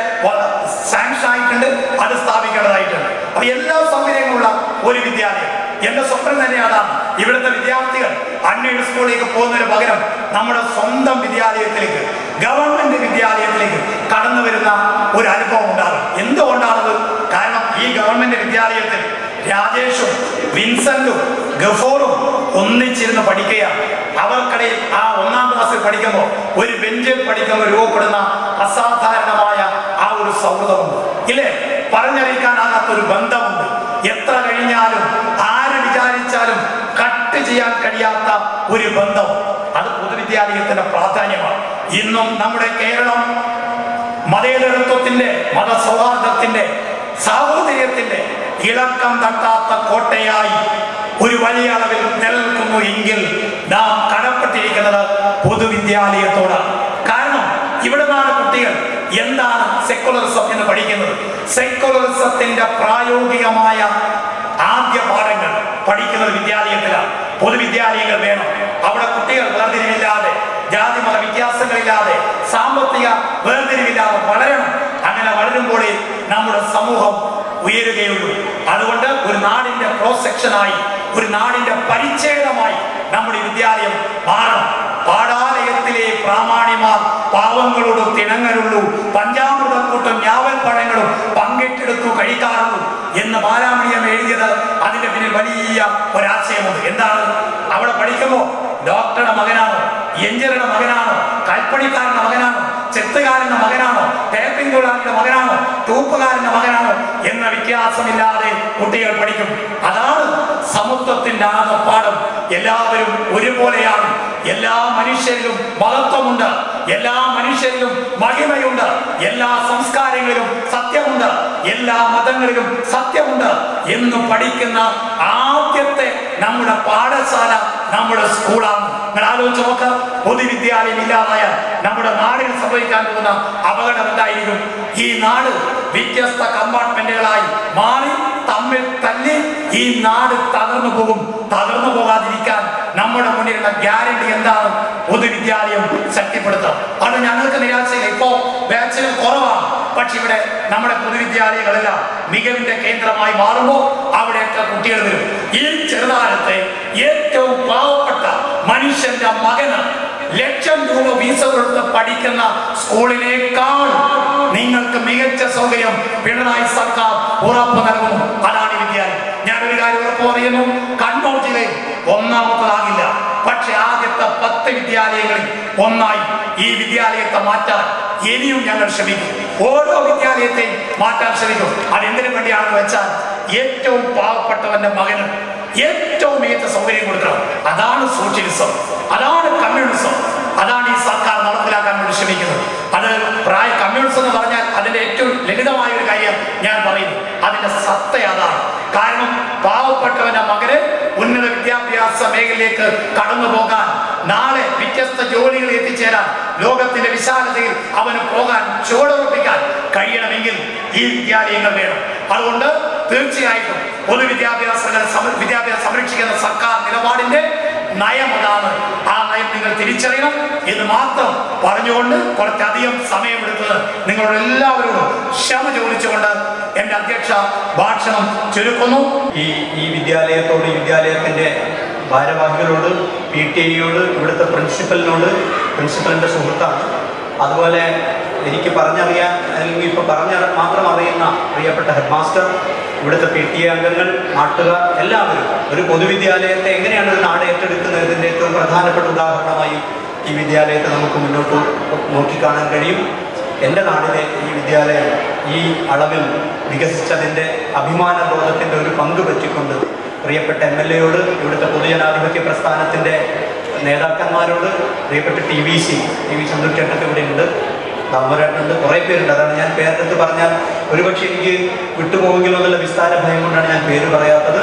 [SPEAKER 3] സാങ്ഷൻ ആയിട്ടുണ്ട് അത് സ്ഥാപിക്കേണ്ടതായിട്ടുണ്ട് അപ്പൊ എല്ലാ സൗകര്യങ്ങളുള്ള ഒരു വിദ്യാലയം എന്റെ സ്വപ്നം തന്നെ അതാണ് ഇവിടുത്തെ വിദ്യാർത്ഥികൾ അൺഎയ്ഡ് സ്കൂളിലേക്ക് പോകുന്നതിന് പകരം നമ്മുടെ സ്വന്തം വിദ്യാലയത്തിലേക്ക് ഗവൺമെന്റ് വിദ്യാലയത്തിലേക്ക് കടന്നു വരുന്ന ഒരു അനുഭവം ഉണ്ടാകും എന്തുകൊണ്ടാണത് കാരണം ഈ ഗവൺമെന്റ് വിദ്യാലയത്തിൽ രാജേഷും വിൻസെന്റും ഗഫോറും ഒന്നിച്ചിരുന്ന് പഠിക്കുകയാണ് അവർക്കിടയിൽ ആ ഒന്നാം ക്ലാസ്സിൽ പഠിക്കുമ്പോൾ ഒരു ബെഞ്ചിൽ പഠിക്കുമ്പോൾ രൂപപ്പെടുന്ന അസാധാരണമായ ആ ഒരു സൗഹൃദമുണ്ട് ഇല്ലേ പറഞ്ഞറിയിക്കാനാകാത്ത ഒരു ബന്ധമുണ്ട് എത്ര കഴിഞ്ഞാലും ആര് വിചാരിച്ചാലും കട്ട് ചെയ്യാൻ കഴിയാത്ത ഒരു ബന്ധം അത് പൊതുവിദ്യാലയത്തിന്റെ പ്രാധാന്യമാണ് ഇന്നും നമ്മുടെ കേരളം മതേതരത്വത്തിന്റെ മതസൗഹാർദ്ദത്തിന്റെ സാഹോദര്യത്തിന്റെ ഇളക്കം തട്ടാത്ത കോട്ടയായി ഒരു വലിയ അളവിൽ നിലനിൽക്കുന്നു എങ്കിൽ നാം കടപ്പെട്ടിരിക്കുന്നത് പൊതുവിദ്യാലയത്തോടാണ് കാരണം ഇവിടെ നിന്നാണ് കുട്ടികൾ എന്താണ് സെക്കുലറിസം എന്ന് പഠിക്കുന്നത് സെക്കുലറിസത്തിന്റെ പ്രായോഗികമായ ആദ്യ പാഠങ്ങൾ പഠിക്കുന്നത് വിദ്യാലയത്തിലാണ് പൊതുവിദ്യാലയങ്ങൾ വേണം അവിടെ കുട്ടികൾ വേർതിരിവില്ലാതെ ജാതി മത വ്യത്യാസങ്ങളില്ലാതെ സാമ്പത്തിക വേർതിരിവില്ലാതെ വളരണം അങ്ങനെ വളരുമ്പോഴേ നമ്മുടെ സമൂഹം ഉയരുകയുള്ളൂ അതുകൊണ്ട് ഒരു നാടിന്റെ ക്രോസ് സെക്ഷനായി ഒരു നാടിന്റെ പരിച്ഛേദമായി നമ്മുടെ ഈ വിദ്യാലയം മാറണം പാടാലയത്തിലെ പ്രാമാണിമാർ പാവങ്ങളോട് തിണങ്ങലുള്ളൂ പഞ്ചാമൃതം കൂട്ടും ഞാവൽ പഴങ്ങളും പങ്കിട്ടെടുത്തു കഴിക്കാറുള്ളൂ എന്ന് ബാലാമണിയം എഴുതിയത് അതിന്റെ പിന്നിൽ വലിയ ഒരാശയമുണ്ട് എന്താണ് അവിടെ പഠിക്കുമ്പോ ഡോക്ടറുടെ മകനാണോ എഞ്ചിനീയറുടെ മകനാണോ കൽപ്പണിക്കാരന്റെ മകനാണോ ചെത്തുകാരന്റെ മകനാണോ ടേപ്പിംഗ് തൊഴിലാളിയുടെ മകനാണോ തൂപ്പുകാരന്റെ മകനാണോ എന്ന വ്യത്യാസമില്ലാതെ കുട്ടികൾ പഠിക്കും അതാണ് സമത്വത്തിന്റെ ആകപ്പാടും എല്ലാവരും ഒരുപോലെയാണ് എല്ലാ മനുഷ്യരിലും മഹത്വമുണ്ട് എല്ലാ മനുഷ്യരിലും മഹിമയുണ്ട് എല്ലാ സംസ്കാരങ്ങളിലും സത്യമുണ്ട് എല്ലാ മതങ്ങളിലും സത്യമുണ്ട് എന്ന് പഠിക്കുന്ന ആദ്യത്തെ നമ്മുടെ പാഠശാല നമ്മുടെ സ്കൂളാണ് നിങ്ങൾ ആലോചിച്ച് നോക്ക് പൊതുവിദ്യാലയം ഇല്ലാതായാൽ നമ്മുടെ നാടിന് സംഭവിക്കാൻ പോകുന്ന അപകടം എന്തായിരിക്കും ഈ നാട് വ്യത്യസ്ത കമ്പാർട്ട്മെന്റുകളായി മാറി തമ്മിൽ തല്ലി ഈ നാട് തകർന്നു പോകും തകർന്നു പോകാതിരിക്കാൻ നമ്മുടെ മുന്നിലുള്ള ഗ്യാരണ്ടി എന്താണ് പൊതുവിദ്യാലയം ശക്തിപ്പെടുത്തുക അത് ഞങ്ങൾക്ക് നിരാശയില്ല ഇപ്പോ ബാച്ചുകൾ കുറവാണ് പക്ഷെ ഇവിടെ നമ്മുടെ പൊതുവിദ്യാലയങ്ങളെല്ലാം മികവിന്റെ കേന്ദ്രമായി മാറുമ്പോൾ അവിടെയൊക്കെ കുട്ടികൾ വരും ഈ ചെറുതാലത്തെ ഏറ്റവും പാവപ്പെട്ട മനുഷ്യന്റെ മകന് ലക്ഷം രൂപ ഫീസ് കൊടുത്ത് പഠിക്കുന്ന സ്കൂളിനേക്കാൾ നിങ്ങൾക്ക് മികച്ച സൗകര്യം പിണറായി സർക്കാർ ഉറപ്പ് നൽകുന്നു അതാണ് ഈ വിദ്യാലയം ഞാൻ ഒരു കാര്യം ഉറപ്പ് പറയുന്നു കണ്ണൂർ ജില്ലയിൽ ഒന്നാമത്തതാകില്ല പക്ഷെ ആദ്യത്തെ പത്ത് വിദ്യാലയങ്ങളിൽ ഒന്നായി ഈ വിദ്യാലയത്തെ മാറ്റാൻ ഇനിയും ഞങ്ങൾ ശ്രമിക്കും ഓരോ വിദ്യാലയത്തെയും മാറ്റാൻ ശ്രമിക്കും അതെന്തിനു വേണ്ടിയാണെന്ന് വെച്ചാൽ ഏറ്റവും പാവപ്പെട്ടവന്റെ മകന് ഏറ്റവും മികച്ച സൗകര്യം കൊടുക്കണം അതാണ് സോഷ്യലിസം അതാണ് കമ്മ്യൂണിസം അതാണ് ഈ സർക്കാർ നടപ്പിലാക്കാൻ വേണ്ടി ശ്രമിക്കുന്നത് അത് പ്രായ കമ്മ്യൂണിസം എന്ന് പറഞ്ഞാൽ അതിന്റെ ഏറ്റവും ലളിതമായ ഒരു കാര്യം ഞാൻ പറയുന്നു അതിന്റെ സത്ത അതാണ് കാരണം പാവപ്പെട്ടവന്റെ മകന് ഉന്നത വിദ്യാഭ്യാസ മേഖലയിലേക്ക് കടന്നു പോകാൻ നാളെ വ്യത്യസ്ത ജോലികളിൽ എത്തിച്ചേരാൻ ലോകത്തിന്റെ വിശാലതയിൽ അവന് പോകാൻ ചുവടുറപ്പിക്കാൻ കഴിയണമെങ്കിൽ ഈ വിദ്യാലയങ്ങൾ വേണം അതുകൊണ്ട് തീർച്ചയായിട്ടും പൊതുവിദ്യാഭ്യാസങ്ങൾ സമ- വിദ്യാഭ്യാസം സംരക്ഷിക്കുന്ന സർക്കാർ നിലപാടിന്റെ നയം അതാണ് ആ നയം നിങ്ങൾ തിരിച്ചറിയണം എന്ന് മാത്രം പറഞ്ഞുകൊണ്ട് കുറച്ചധികം സമയമെടുത്തത് നിങ്ങളോട് എല്ലാവരോടും ക്ഷമ ചോദിച്ചുകൊണ്ട് എന്റെ അധ്യക്ഷ ഭാഷണം ചുരുക്കുന്നു
[SPEAKER 5] ഈ ഈ വിദ്യാലയത്തോട് ഈ വിദ്യാലയത്തിൻ്റെ ഭാരവാഹികളോട് പി ടി ഐയോട് ഇവിടുത്തെ പ്രിൻസിപ്പലിനോട് പ്രിൻസിപ്പലിൻ്റെ സുഹൃത്താണ് അതുപോലെ എനിക്ക് പറഞ്ഞറിയാൻ അല്ലെങ്കിൽ ഇപ്പോൾ പറഞ്ഞ മാത്രം അറിയുന്ന പ്രിയപ്പെട്ട ഹെഡ് മാസ്റ്റർ ഇവിടുത്തെ പി ടി എ അംഗങ്ങൾ നാട്ടുകാർ എല്ലാവരും ഒരു പൊതുവിദ്യാലയത്തെ എങ്ങനെയാണ് ഒരു നാട് ഏറ്റെടുക്കുന്നതിൻ്റെ ഏറ്റവും പ്രധാനപ്പെട്ട ഉദാഹരണമായി ഈ വിദ്യാലയത്തെ നമുക്ക് മുന്നോട്ട് നോക്കിക്കാണാൻ കഴിയും എൻ്റെ നാടിലെ ഈ വിദ്യാലയം ഈ അളവിൽ വികസിച്ചതിൻ്റെ അഭിമാന ബോധത്തിൻ്റെ ഒരു പങ്ക് പറ്റിക്കൊണ്ട് പ്രിയപ്പെട്ട എം എൽ എയോട് ഇവിടുത്തെ പൊതുജനാധിപത്യ പ്രസ്ഥാനത്തിൻ്റെ നേതാക്കന്മാരോട് പ്രിയപ്പെട്ട T V C T V ചന്ദ്രചേട്ടൊക്കെ ഇവിടെ ഉണ്ട് ദമ്മരേട്ടുണ്ട് കുറേ പേരുണ്ട് അതാണ് ഞാൻ പേരെടുത്ത് പറഞ്ഞാൽ ഒരുപക്ഷെ എനിക്ക് വിട്ടുപോകുമെങ്കിലോ എന്നുള്ള വിസ്താര ഭയം കൊണ്ടാണ് ഞാൻ പേര് പറയാത്തത്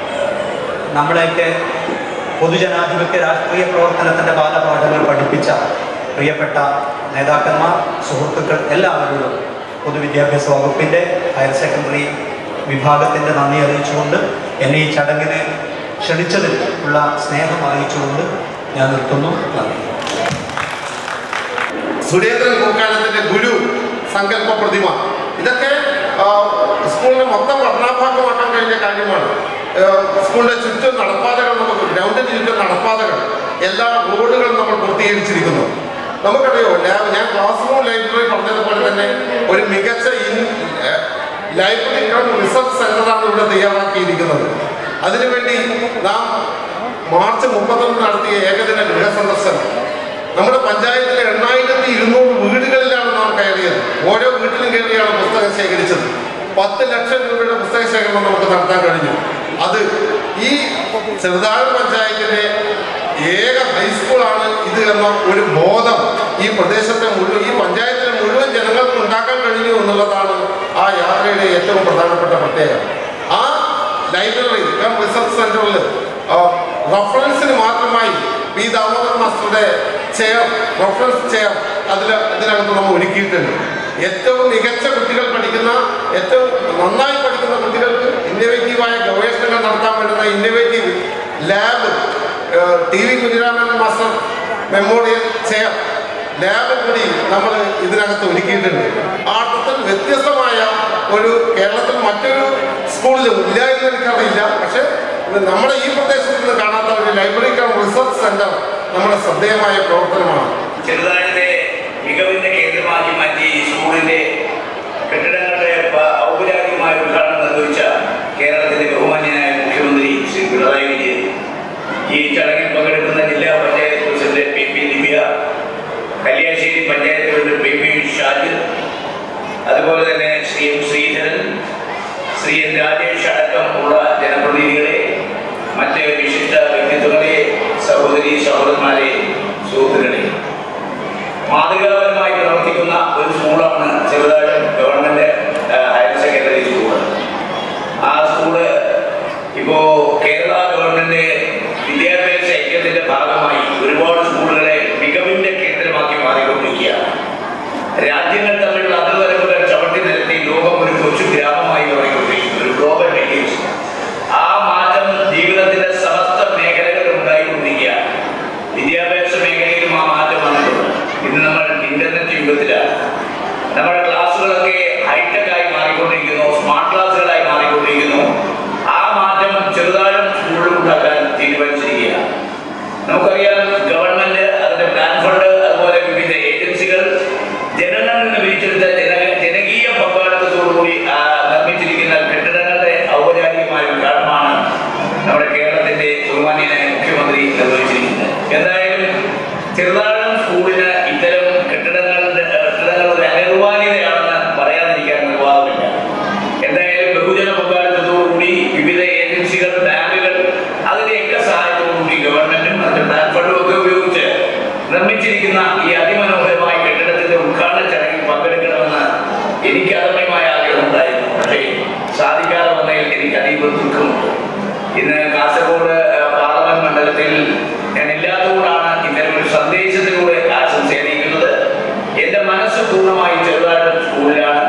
[SPEAKER 5] നമ്മളെയൊക്കെ പൊതുജനാധിപത്യ രാഷ്ട്രീയ പ്രവർത്തനത്തിൻ്റെ ബാലപാഠങ്ങൾ പഠിപ്പിച്ച പ്രിയപ്പെട്ട നേതാക്കന്മാർ സുഹൃത്തുക്കൾ എല്ലാവരോടും പൊതുവിദ്യാഭ്യാസ വകുപ്പിൻ്റെ ഹയർ സെക്കൻഡറി വിഭാഗത്തിൻ്റെ നന്ദി അറിയിച്ചുകൊണ്ട് എന്നെ ഈ ചടങ്ങിന് ക്ഷണിച്ചതിൽ ഉള്ള സ്നേഹം അറിയിച്ചുകൊണ്ട് ഞാൻ നിർത്തുന്നു നന്ദി
[SPEAKER 6] സുരേന്ദ്രൻ പൂക്കാലത്തിന്റെ ഗുരു സങ്കല്പ പ്രതിമ ഇതൊക്കെ ആ, സ്കൂളിനെ മൊത്തം പഠനാഭാഗമാക്കാൻ കഴിഞ്ഞ കാര്യമാണ് ആ, സ്കൂളിന്റെ ചുറ്റും നടപ്പാതകൾ നമുക്ക് ഗ്രൗണ്ടിന് ചുറ്റും നടപ്പാതകൾ എല്ലാ റോഡുകളും നമ്മൾ പൂർത്തീകരിച്ചിരിക്കുന്നു നമുക്കറിയോ ലാ- ഞാൻ ക്ലാസ് റൂം ലൈബ്രറി പറഞ്ഞതുപോലെ തന്നെ ഒരു മികച്ച ഇൻ- ഏ, ലൈബ്രറി കം റിസർച്ച് സെന്ററാണ് ഇവിടെ തയ്യാറാക്കിയിരിക്കുന്നത് അതിനുവേണ്ടി നാം മാർച്ച് മുപ്പത്തൊന്ന് നടത്തിയ ഏകദിന ഗൃഹസന്ദർശനം നമ്മുടെ പഞ്ചായത്തിലെ എണ്ണായിരത്തി ഇരുന്നൂറ് വീടുകളിലാണ് നാം കയറിയത് ഓരോ വീട്ടിലും കയറിയാണ് പുസ്തകം ശേഖരിച്ചത് പത്ത് ലക്ഷം രൂപയുടെ പുസ്തക ശേഖരണം നമുക്ക് നടത്താൻ കഴിഞ്ഞു അത് ഈ ചെറുതാഴ് പഞ്ചായത്തിലെ ഏക ഹൈസ്കൂളാണ് ഇത് എന്ന ഒരു ബോധം ഈ പ്രദേശത്തെ മുഴുവൻ ഈ പഞ്ചായത്തിലെ മുഴുവൻ ജനങ്ങൾക്കും ഉണ്ടാക്കാൻ കഴിഞ്ഞു എന്നുള്ളതാണ് ആ യാത്രയുടെ ഏറ്റവും പ്രധാനപ്പെട്ട പ്രത്യേകത ആ ലൈബ്രറി കം റിസർച്ച് സെന്ററിൽ റഫറൻസിന് മാത്രമായി പി ദാമോദർ മാസ്റ്ററുടെ ചെയർ റഫറൻസ് ചെയർ അതിൽ ഇതിനകത്ത് നമ്മൾ ഒരുക്കിയിട്ടുണ്ട് ഏറ്റവും മികച്ച കുട്ടികൾ പഠിക്കുന്ന ഏറ്റവും നന്നായി പഠിക്കുന്ന കുട്ടികൾക്ക് ഇന്നോവേറ്റീവായ ഗവേഷണങ്ങൾ നടത്താൻ വേണ്ടുന്ന innovative lab T V Kunhiraman master memorial chair lab കൂടി നമ്മൾ ഇതിനകത്ത് ഒരുക്കിയിട്ടുണ്ട് ആ അർത്ഥത്തിൽ വ്യത്യസ്തമായ ഒരു കേരളത്തിൽ മറ്റൊരു സ്കൂളിലും ഇല്ല എന്ന് എനിക്കറിയില്ല പക്ഷെ ഇത് നമ്മുടെ ഈ പ്രദേശത്ത് നിന്ന് കാണാത്ത ഒരു ലൈബ്രറി കം റിസർച്ച് സെന്റർ നമ്മുടെ ശ്രദ്ധേയമായ പ്രവർത്തനമാണ്
[SPEAKER 7] ചെറുതാഴത്തെ മികവിന്റെ കേന്ദ്രമാക്കി മാറ്റി ഈ സ്കൂളിന്റെ കെട്ടിടങ്ങളുടെ പ- ഔപചാരികമായ ഉദ്ഘാടനം നിർവഹിച്ച കേരളത്തിന്റെ ബഹുമാന്യനായ മുഖ്യമന്ത്രി ശ്രീ പിണറായി വിജയൻ ഈ ചടങ്ങിൽ പങ്കെടുക്കുന്ന ജില്ലാ panchayat president P P Divya Kalliasseri panchayat president P P Shajil അതുപോലെ തന്നെ ശ്രീ എം ശ്രീധരൻ ശ്രീ എൻ രാജേഷ് അടക്കമുള്ള ജനപ്രതിനിധികളെ മറ്റ് വിശിഷ്ട വ്യക്തിത്വങ്ങളെ സഹോദരി സഹോദരന്മാരെ സുഹൃത്തുക്കളെ മാതൃകാപരമായി പ്രവർത്തിക്കുന്ന ഒരു സ്കൂളാണ് ചെറുതാഴം ഗവൺമെന്റ് ആ, ഹയർ സെക്കൻഡറി സ്കൂള് ആ സ്കൂള് ഇപ്പോ കേരള ഗവൺമെന്റ് വിദ്യാഭ്യാസ ഐക്യത്തിന്റെ ഭാഗമായി ഒരുപാട് സ്കൂളുകളെ മികവിന്റെ കേന്ദ്രമാക്കി മാറിക്കൊണ്ടിരിക്കുകയാണ് രാജ്യങ്ങൾ തമ്മിലുള്ള അതിർവരമ്പുകൾ ചവിട്ടി നിരത്തി ലോകം ഒരു കൊച്ചു ഗ്രാമമായി മാറിക്കൊണ്ടിരിക്കുന്നു ഒരു ഗ്ലോബൽ വില്ലേജ് ആ മാറ്റം ജീവിതത്തിന്റെ സമസ്ത മേഖലകളിൽ ഉണ്ടായിക്കൊണ്ടിരിക്കുകയാണ് വിദ്യാഭ്യാസ മേഖലയിലും ആ മാറ്റം വന്നിട്ടുണ്ട് ഇന്ന് നമ്മൾ ഇന്റർനെറ്റ് യുഗത്തിലാണ് നമ്മുടെ ക്ലാസ്സുകളൊക്കെ ഹൈടെക് ആയി മാറിക്കൊണ്ടിരിക്കുന്നു സ്മാർട്ട് ക്ലാസ്സുകളായി മാറിക്കൊണ്ടിരിക്കുന്നു ആ മാറ്റം ചെറുതാഴം സ്കൂളിൽ ഉണ്ടാക്കാൻ തീരുമാനിച്ചിരിക്കുകയാണ് നമുക്കറിയാം ഗവൺമെന്റ് അതിന്റെ പ്ലാൻ ഫണ്ട് അതുപോലെ വിവിധ ഏജൻസികൾ ജനങ്ങളിൽ നിന്ന് പിരിച്ചെടുത്ത ജന ജനകീയ പങ്കാളിത്തത്തോടുകൂടി ആ, നിർമ്മിച്ചിരിക്കുന്ന കെട്ടിടങ്ങളുടെ ഔപചാരികമായ ഉദ്ഘാടനമാണ് നമ്മുടെ കേരളത്തിന്റെ ബഹുമാന്യനായ മുഖ്യമന്ത്രി നിർവഹിച്ചിരിക്കുന്നത് എന്തായാലും ചെറുതാഴം സ്കൂളിന് ഇത്തരം കെട്ടിടങ്ങളുടെ കെട്ടിടങ്ങൾ ഒരു അനിർവാണ്യതയാണെന്ന് പറയാതിരിക്കാൻ നിർവാഹമില്ല എന്തായാലും ബഹുജന പങ്കാളിത്തത്തോടുകൂടി വിവിധ ഏജൻസികൾ ബാങ്കുകൾ അതിന്റെയൊക്കെ സഹായത്തോടുകൂടി ഗവൺമെന്റും അതിന്റെ പ്ലാൻ ഫണ്ടും ഒക്കെ ഉപയോഗിച്ച് നിർമ്മിച്ചിരിക്കുന്ന ഈ അതിമനോഹരമായ കെട്ടിടത്തിന്റെ ഉദ്ഘാടന ചടങ്ങിൽ പങ്കെടുക്കണമെന്ന് എനിക്ക് അതമ്യമായ ആഗ്രഹം ഉണ്ടായിരുന്നു പക്ഷേ സാധിക്കാതെ വന്നതിൽ എനിക്ക് അതീവ ദുഃഖമുണ്ട് ഇന്ന് കാസർഗോഡ് ആ, പാർലമെന്റ് മണ്ഡലത്തിൽ ഞാൻ ഇല്ലാത്തതുകൊണ്ടാണ് ഇത്തരം ഒരു സന്ദേശത്തിലൂടെ ആശംസ അറിയിക്കുന്നത് എന്റെ മനസ്സ് പൂർണ്ണമായി ചെറുതായിട്ട് സ്കൂളിലാണ്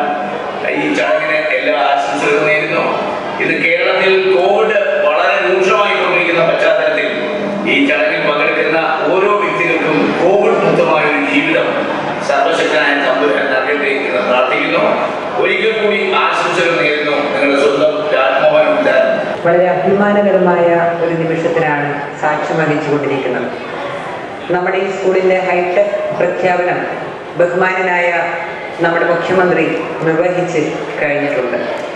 [SPEAKER 7] ഈ ചടങ്ങിന് എല്ലാ ആശംസകളും നേരുന്നു ഇത് കേരളത്തിൽ കോവിഡ് വളരെ രൂക്ഷമായി കൊണ്ടിരിക്കുന്ന പശ്ചാത്തലത്തിൽ ഈ ചടങ്ങിൽ പങ്കെടുക്കുന്ന ഓരോ വ്യക്തികൾക്കും കോവിഡ് മുക്തമായ ഒരു ജീവിതം സർവശക്തനായ തമ്പുരാൻ നൽകട്ടെ എന്ന് പ്രാർത്ഥിക്കുന്നു ഒരിക്കൽ കൂടി ആശംസകൾ നേരുന്നു നിങ്ങളുടെ സ്വന്തം രാജ്മോഹൻ ഉദ്യാൻ
[SPEAKER 8] വളരെ അഭിമാനകരമായ ഒരു നിമിഷത്തിനാണ് സാക്ഷ്യം വഹിച്ചുകൊണ്ടിരിക്കുന്നത് നമ്മുടെ ഈ സ്കൂളിന്റെ ഹൈടെക് പ്രഖ്യാപനം ബഹുമാനനായ നമ്മുടെ മുഖ്യമന്ത്രി നിർവഹിച്ച് കഴിഞ്ഞിട്ടുണ്ട്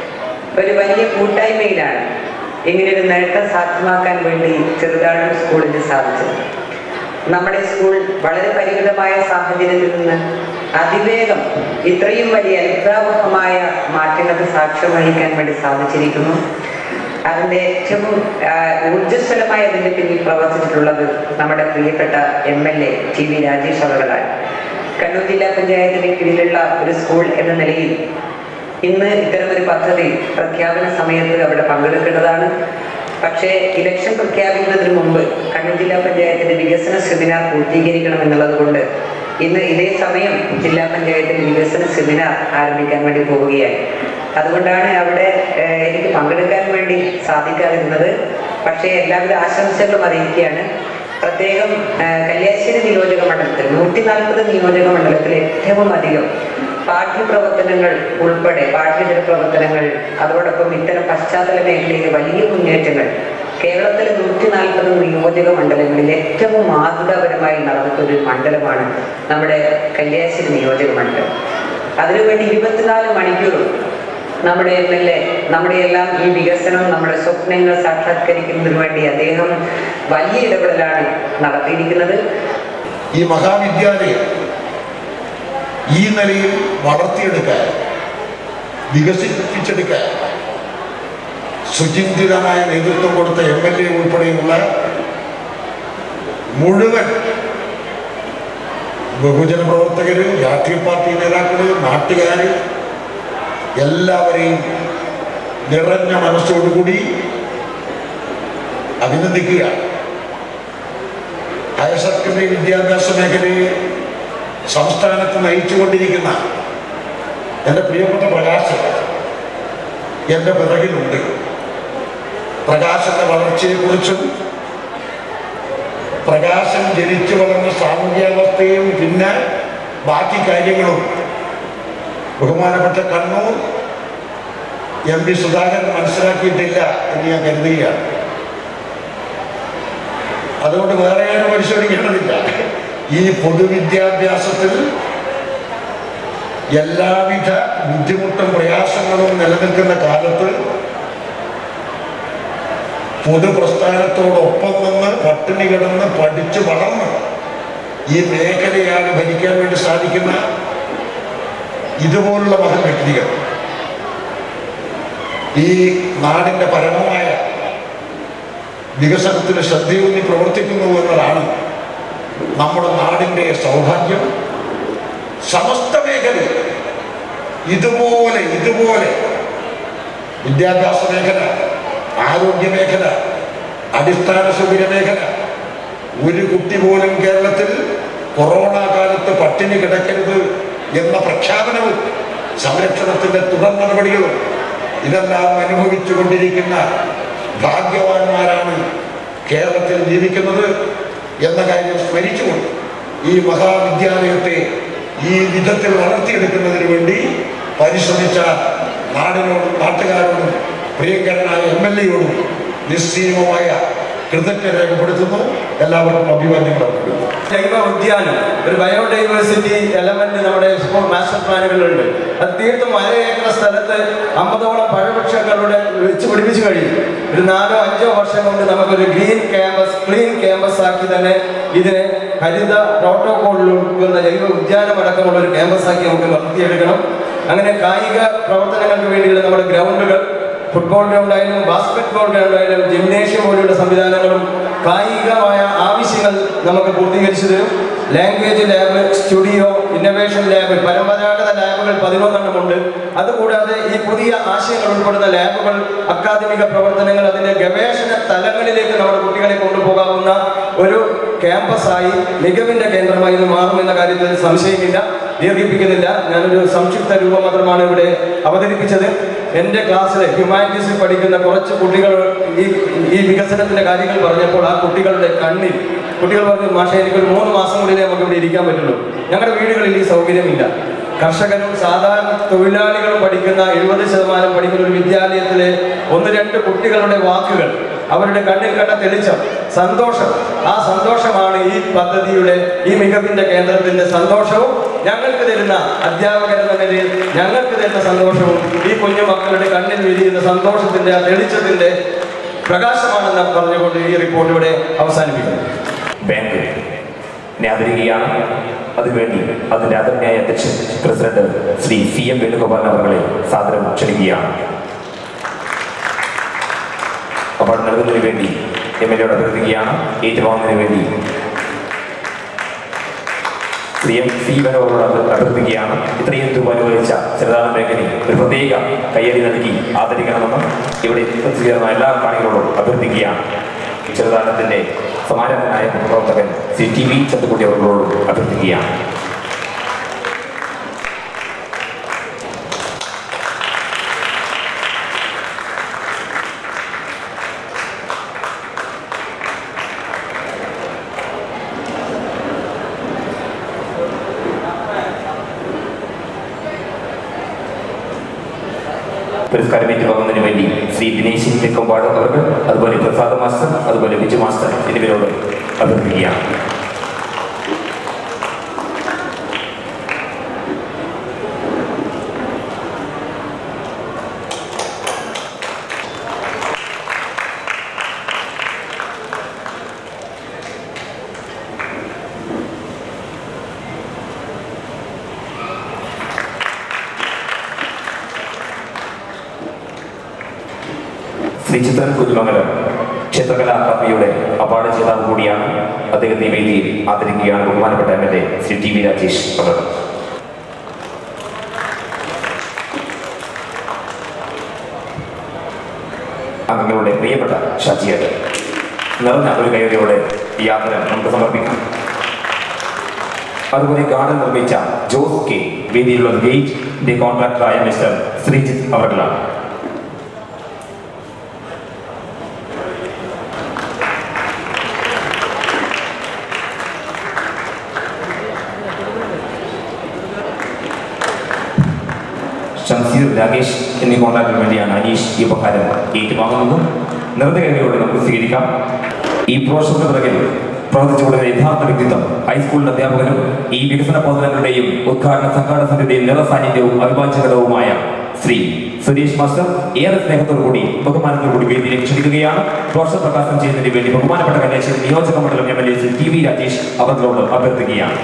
[SPEAKER 8] ഒരു വലിയ കൂട്ടായ്മയിലാണ് ഇങ്ങനെയൊരു നേട്ടം സാധ്യമാക്കാൻ വേണ്ടി ചെറുതാഴം സ്കൂളിന് സാധിച്ചത് നമ്മുടെ സ്കൂൾ വളരെ പരിമിതമായ സാഹചര്യത്തിൽ നിന്ന് അതിവേഗം ഇത്രയും വലിയ അത്ഭുതാവഹമായ മാറ്റങ്ങൾക്ക് സാക്ഷ്യം വഹിക്കാൻ വേണ്ടി സാധിച്ചിരിക്കുന്നു അതിന്റെ ഏറ്റവും ആ, ഊർജ്ജസ്വലമായി അതിന്റെ പിന്നിൽ പ്രവർത്തിച്ചിട്ടുള്ളത് നമ്മുടെ പ്രിയപ്പെട്ട M L A T V Rajesh അവറുകളാണ് കണ്ണൂർ ജില്ലാ പഞ്ചായത്തിന്റെ കീഴിലുള്ള ഒരു സ്കൂൾ എന്ന നിലയിൽ ഇന്ന് ഇത്തരമൊരു പദ്ധതി പ്രഖ്യാപന സമയത്ത് അവിടെ പങ്കെടുക്കേണ്ടതാണ് പക്ഷേ ഇലക്ഷൻ പ്രഖ്യാപിക്കുന്നതിന് മുമ്പ് കണ്ണൂർ ജില്ലാ പഞ്ചായത്തിന്റെ വികസന സെമിനാർ പൂർത്തീകരിക്കണം എന്നുള്ളത് കൊണ്ട് ഇന്ന് ഇതേ സമയം ജില്ലാ പഞ്ചായത്തിന്റെ വികസന സെമിനാർ ആരംഭിക്കാൻ വേണ്ടി പോവുകയായി അതുകൊണ്ടാണ് അവിടെ ഏഹ്, എനിക്ക് പങ്കെടുക്കാൻ വേണ്ടി സാധിക്കാതിരുന്നത് പക്ഷേ എല്ലാവിധ ആശംസകളും അറിയിക്കുകയാണ് പ്രത്യേകം ഏഹ്, കല്യാശ്ശേരി നിയോജക മണ്ഡലത്തിൽ നൂറ്റി നാൽപ്പത് നിയോജക മണ്ഡലത്തിൽ ഏറ്റവും അധികം പാഠ്യപ്രവർത്തനങ്ങൾ ഉൾപ്പെടെ പാഠ്യേതര പ്രവർത്തനങ്ങൾ അതോടൊപ്പം ഇത്തരം പശ്ചാത്തല മേഖലയിലെ വലിയ മുന്നേറ്റങ്ങൾ കേരളത്തിലെ നൂറ്റി നാൽപ്പത് നിയോജക മണ്ഡലങ്ങളിൽ ഏറ്റവും മാതൃകാപരമായി നടന്നിട്ടൊരു മണ്ഡലമാണ് നമ്മുടെ കല്യാശ്ശേരി നിയോജക മണ്ഡലം അതിനുവേണ്ടി ഇരുപത്തിനാല് മണിക്കൂറും നമ്മുടെ എം എൽ എ നമ്മുടെ എല്ലാം ഈ വികസനം നമ്മുടെ സ്വപ്നങ്ങൾ സാക്ഷാത്കരിക്കുന്നതിന് വേണ്ടി അദ്ദേഹം വലിയ ഇടപെടലാണ് നടത്തിയിരിക്കുന്നത്
[SPEAKER 9] ഈ മഹാവിദ്യാലയം ഈ നിലയിൽ വളർത്തിയെടുക്കാൻ വികസിപ്പിച്ചെടുക്കാൻ സുചിന്തിതമായ നേതൃത്വം കൊടുത്ത എം എൽ എ ഉൾപ്പെടെയുള്ള മുഴുവൻ ബഹുജന പ്രവർത്തകര് രാഷ്ട്രീയ പാർട്ടി നേതാക്കള് നാട്ടുകാര് എല്ലാവരെയും നിറഞ്ഞ മനസ്സോടുകൂടി അഭിനന്ദിക്കുക ഹയർ സെക്കൻഡറി വിദ്യാഭ്യാസ മേഖലയെ സംസ്ഥാനത്ത് നയിച്ചുകൊണ്ടിരിക്കുന്ന എൻ്റെ പ്രിയപ്പെട്ട പ്രകാശ് എൻ്റെ പിറകിലുണ്ട് പ്രകാശന്റെ വളർച്ചയെക്കുറിച്ചും പ്രകാശം ജനിച്ചു വളർന്ന സാമൂഹ്യാവസ്ഥയും പിന്നെ ബാക്കി കാര്യങ്ങളും ബഹുമാനപ്പെട്ട കണ്ണൂർ എം പി സുധാകരൻ മനസ്സിലാക്കിയിട്ടില്ല എന്ന് ഞാൻ കരുതുകയാണ് അതുകൊണ്ട് വേറെ ആരും പരിശോധിക്കേണ്ടതില്ല ഈ പൊതുവിദ്യാഭ്യാസത്തിൽ എല്ലാവിധ ബുദ്ധിമുട്ടും പ്രയാസങ്ങളും നിലനിൽക്കുന്ന കാലത്ത് പൊതുപ്രസ്ഥാനത്തോടൊപ്പം നിന്ന് പട്ടിണി കിടന്ന് പഠിച്ചു വളർന്ന് ഈ മേഖലയാണ് ഭരിക്കാൻ വേണ്ടി സാധിക്കുന്ന ഇതുപോലുള്ള മഹൽ വ്യക്തികൾ ഈ നാടിൻ്റെ പരമമായ വികസനത്തിന് ശ്രദ്ധയൂന്നി പ്രവർത്തിക്കുന്നു എന്നതാണ് നമ്മുടെ നാടിൻ്റെ സൗഭാഗ്യം സമസ്ത മേഖലയിൽ ഇതുപോലെ ഇതുപോലെ വിദ്യാഭ്യാസ മേഖല ആരോഗ്യ മേഖല അടിസ്ഥാന സൗകര്യ മേഖല ഒരു കുട്ടി പോലും കേരളത്തിൽ കൊറോണ കാലത്ത് പട്ടിണി കിടക്കരുത് എന്ന പ്രഖ്യാപനവും സംരക്ഷണത്തിന്റെ തുടർ നടപടികളും ഇതെല്ലാം അനുഭവിച്ചു കൊണ്ടിരിക്കുന്ന ഭാഗ്യവാന്മാരാണ് കേരളത്തിൽ ജീവിക്കുന്നത് എന്ന കാര്യം സ്മരിച്ചുകൊണ്ട് ഈ മഹാവിദ്യാലയത്തെ ഈ വിധത്തിൽ വളർത്തിയെടുക്കുന്നതിന് വേണ്ടി പരിശ്രമിച്ച നാടിനോടും നാട്ടുകാരോടും പ്രിയങ്കരനായ എം എൽ എയോടും നിസ്സീമമായ കൃതജ്ഞ രേഖപ്പെടുത്തുന്നു എല്ലാവർക്കും അഭിവാദ്യങ്ങൾ അർപ്പിക്കുന്നു
[SPEAKER 10] ജൈവ ഉദ്യാനം ഒരു ബയോഡൈവേഴ്സിറ്റി എലമെന്റ് നമ്മുടെ സ്കൂൾ മാസ്റ്റർ പ്ലാനുകളിലുണ്ട് അത് തീർത്തും അര ഏക്കർ സ്ഥലത്ത് അമ്പതോളം പഴവൃക്ഷങ്ങളുടെ വെച്ച് പിടിപ്പിച്ചു കഴിയും ഒരു നാലോ അഞ്ചോ വർഷം കൊണ്ട് നമുക്കൊരു ഗ്രീൻ ക്യാമ്പസ് ക്ലീൻ ക്യാമ്പസ് ആക്കി തന്നെ ഇതിനെ ഹരിത പ്രോട്ടോകോളിൽ ഉൾക്കുന്ന ജൈവ ഉദ്യാനം അടക്കമുള്ള ഒരു ക്യാമ്പസ് ആക്കി നമുക്ക് വളർത്തിയെടുക്കണം അങ്ങനെ കായിക പ്രവർത്തനങ്ങൾക്ക് വേണ്ടിയുള്ള നമ്മുടെ ഗ്രൗണ്ടുകൾ ഫുട്ബോൾ ഗ്രൗണ്ട് ആയാലും ബാസ്കറ്റ് ബോൾ ഗ്രൗണ്ട് ആയാലും ജിംനേഷ്യം പോലെയുള്ള സംവിധാനങ്ങളും കായികമായ ആവശ്യങ്ങൾ നമുക്ക് പൂർത്തീകരിച്ചു തരും language lab studio innovation lab പരമ്പരാഗത ലാബുകൾ പതിനൊന്നെണ്ണമുണ്ട് അതുകൂടാതെ ഈ പുതിയ ആശയങ്ങൾ ഉൾപ്പെടുന്ന ലാബുകൾ അക്കാദമിക പ്രവർത്തനങ്ങൾ അതിന്റെ ഗവേഷണ തലങ്ങളിലേക്ക് നമ്മുടെ കുട്ടികളെ കൊണ്ടുപോകാവുന്ന ഒരു ക്യാമ്പസായി മികവിന്റെ കേന്ദ്രമായി ഇത് മാറുമെന്ന കാര്യത്തിൽ സംശയമില്ല ദീർഘിപ്പിക്കുന്നില്ല ഞാനൊരു സംക്ഷിപ്ത രൂപം മാത്രമാണ് ഇവിടെ അവതരിപ്പിച്ചത് എൻ്റെ ക്ലാസ്സിൽ ഹ്യൂമാനിറ്റീസിൽ പഠിക്കുന്ന കുറച്ച് കുട്ടികൾ ഈ ഈ വികസനത്തിന്റെ കാര്യങ്ങൾ പറഞ്ഞപ്പോൾ ആ കുട്ടികളുടെ കണ്ണിൽ കുട്ടികൾ പറഞ്ഞു മാഷെ എനിക്കൊരു മൂന്ന് മാസം കൂടി നമുക്ക് ഇവിടെ ഇരിക്കാൻ പറ്റുള്ളൂ ഞങ്ങളുടെ വീടുകളിൽ ഈ സൗകര്യമില്ല കർഷകരും സാധാരണ തൊഴിലാളികളും പഠിക്കുന്ന എഴുപത് ശതമാനം പഠിക്കുന്ന ഒരു വിദ്യാലയത്തിലെ ഒന്ന് രണ്ട് കുട്ടികളുടെ വാക്കുകൾ അവരുടെ കണ്ണിൽ കണ്ട തെളിച്ചം സന്തോഷം ആ സന്തോഷമാണ് ഈ പദ്ധതിയുടെ ഈ മികവിന്റെ കേന്ദ്രത്തിന്റെ സന്തോഷവും ഞങ്ങൾക്ക് തരുന്ന അധ്യാപകരെന്ന നിലയിൽ ഞങ്ങൾക്ക് തരുന്ന സന്തോഷവും ഈ കുഞ്ഞു മക്കളുടെ കണ്ണിൽ വിരിയുന്ന സന്തോഷത്തിന്റെ ആ തെളിച്ചത്തിന്റെ പ്രകാശമാണെന്ന് പറഞ്ഞുകൊണ്ട് ഈ റിപ്പോർട്ട് ഇവിടെ അവസാനിപ്പിക്കുന്നു
[SPEAKER 11] ബാങ്ക് ആദരിക്കുകയാണ് അതിനുവേണ്ടി അതിന്റെ ആദരണീയ അധ്യക്ഷൻ president Shri C M Venugopalan അവരെ സാദരം ക്ഷണിക്കുകയാണ് അവാർഡ് നൽകുന്നതിന് വേണ്ടി എം എൽ എയോട് അഭ്യർത്ഥിക്കുകയാണ് ഏറ്റുവാങ്ങുന്നതിന് വേണ്ടി ശ്രീ എം സി വേണുഗോപാലോട് അഭ്യർത്ഥിക്കുകയാണ് ഇത്രയും തുക അനുവദിച്ച ചെറുതാന മേഖലയിൽ ഒരു പ്രത്യേക കയ്യടി നൽകി ആദരിക്കണമെന്ന് ഇവിടെ എത്തിച്ചേർന്ന എല്ലാ കാണികളോടും അഭ്യർത്ഥിക്കുകയാണ് ചെറുതാനത്തിന്റെ സമാനനായ പ്രവർത്തകൻ സി ടി വി ചത്തുക്കുട്ടി അവர்களോടും അഭ്യർത്ഥിക്കുകയാണ് പുരസ്കാരം ഏറ്റുവാങ്ങുന്നതിന് വേണ്ടി ശ്രീ ദിനേശ് തെക്കുംപാട് അവർ അതുപോലെ പ്രസാദ് മാസ്റ്റർ അതുപോലെ വിജു മാസ്റ്റർ എന്നിവരോട് അഭ്യർത്ഥിക്കുകയാണ് ശ്രീ ചിത്രൻ കുഞ്ഞുമംഗലം ക്ഷേത്രകലാ അക്കാദമിയുടെ അവാർഡ് ജേതാവ് കൂടിയാണ് അദ്ദേഹത്തെ ഈ വേദിയിൽ ആദരിക്കുകയാണ് ബഹുമാനപ്പെട്ട M L A Shri T V Rajesh അവർ അംഗങ്ങളുടെ പ്രിയപ്പെട്ട ഷാജിയത് നിറഞ്ഞ ഒരു കൈയോടെ ഈ യാത്ര നമുക്ക് സമർപ്പിക്കാം അതുപോലെ ഗാർഡൻ നിർമ്മിച്ച ജോസ് കെ വേദിയിലുള്ള ഗേറ്റിന്റെ കോൺട്രാക്ടറായ മിസ്റ്റർ ശ്രീജിത്ത് അവർകളാണ് ഷംസീർ രാകേഷ് എന്നീ കോൺട്രാക്ടറിന് വേണ്ടിയാണ് അനീഷ് ഈ ഉപഹാരം ഏറ്റുവാങ്ങുന്നതും നിർദ്ദയതയോടെ നമുക്ക് സ്വീകരിക്കാം ഈ പ്രോഷത്തിന് പിറകിൽ പ്രവർത്തിച്ചുകൊടുക്കുന്ന യഥാർത്ഥ വ്യക്തിത്വം ഹൈസ്കൂളിന്റെ അധ്യാപകനും ഈ വികസന പ്രവർത്തനങ്ങളുടെയും ഉദ്ഘാടന സംഘാടന സമിതിയുടെയും നിറസാന്നിധ്യവും അവിഭാജ്യഘടകവുമായ ശ്രീ സുരേഷ് മാസ്റ്റർ ഏറെ സ്നേഹത്തോടു കൂടി ബഹുമാനത്തോടു കൂടി വേദിയിലേക്ക് ക്ഷണിക്കുകയാണ് പ്രോഷ പ്രകാശനം ചെയ്യുന്നതിന് വേണ്ടി ബഹുമാനപ്പെട്ട കന്യാശ്ശേരി നിയോജക മണ്ഡലം M L A Shri T V Rajesh അവരോട് അഭ്യർത്ഥിക്കുകയാണ്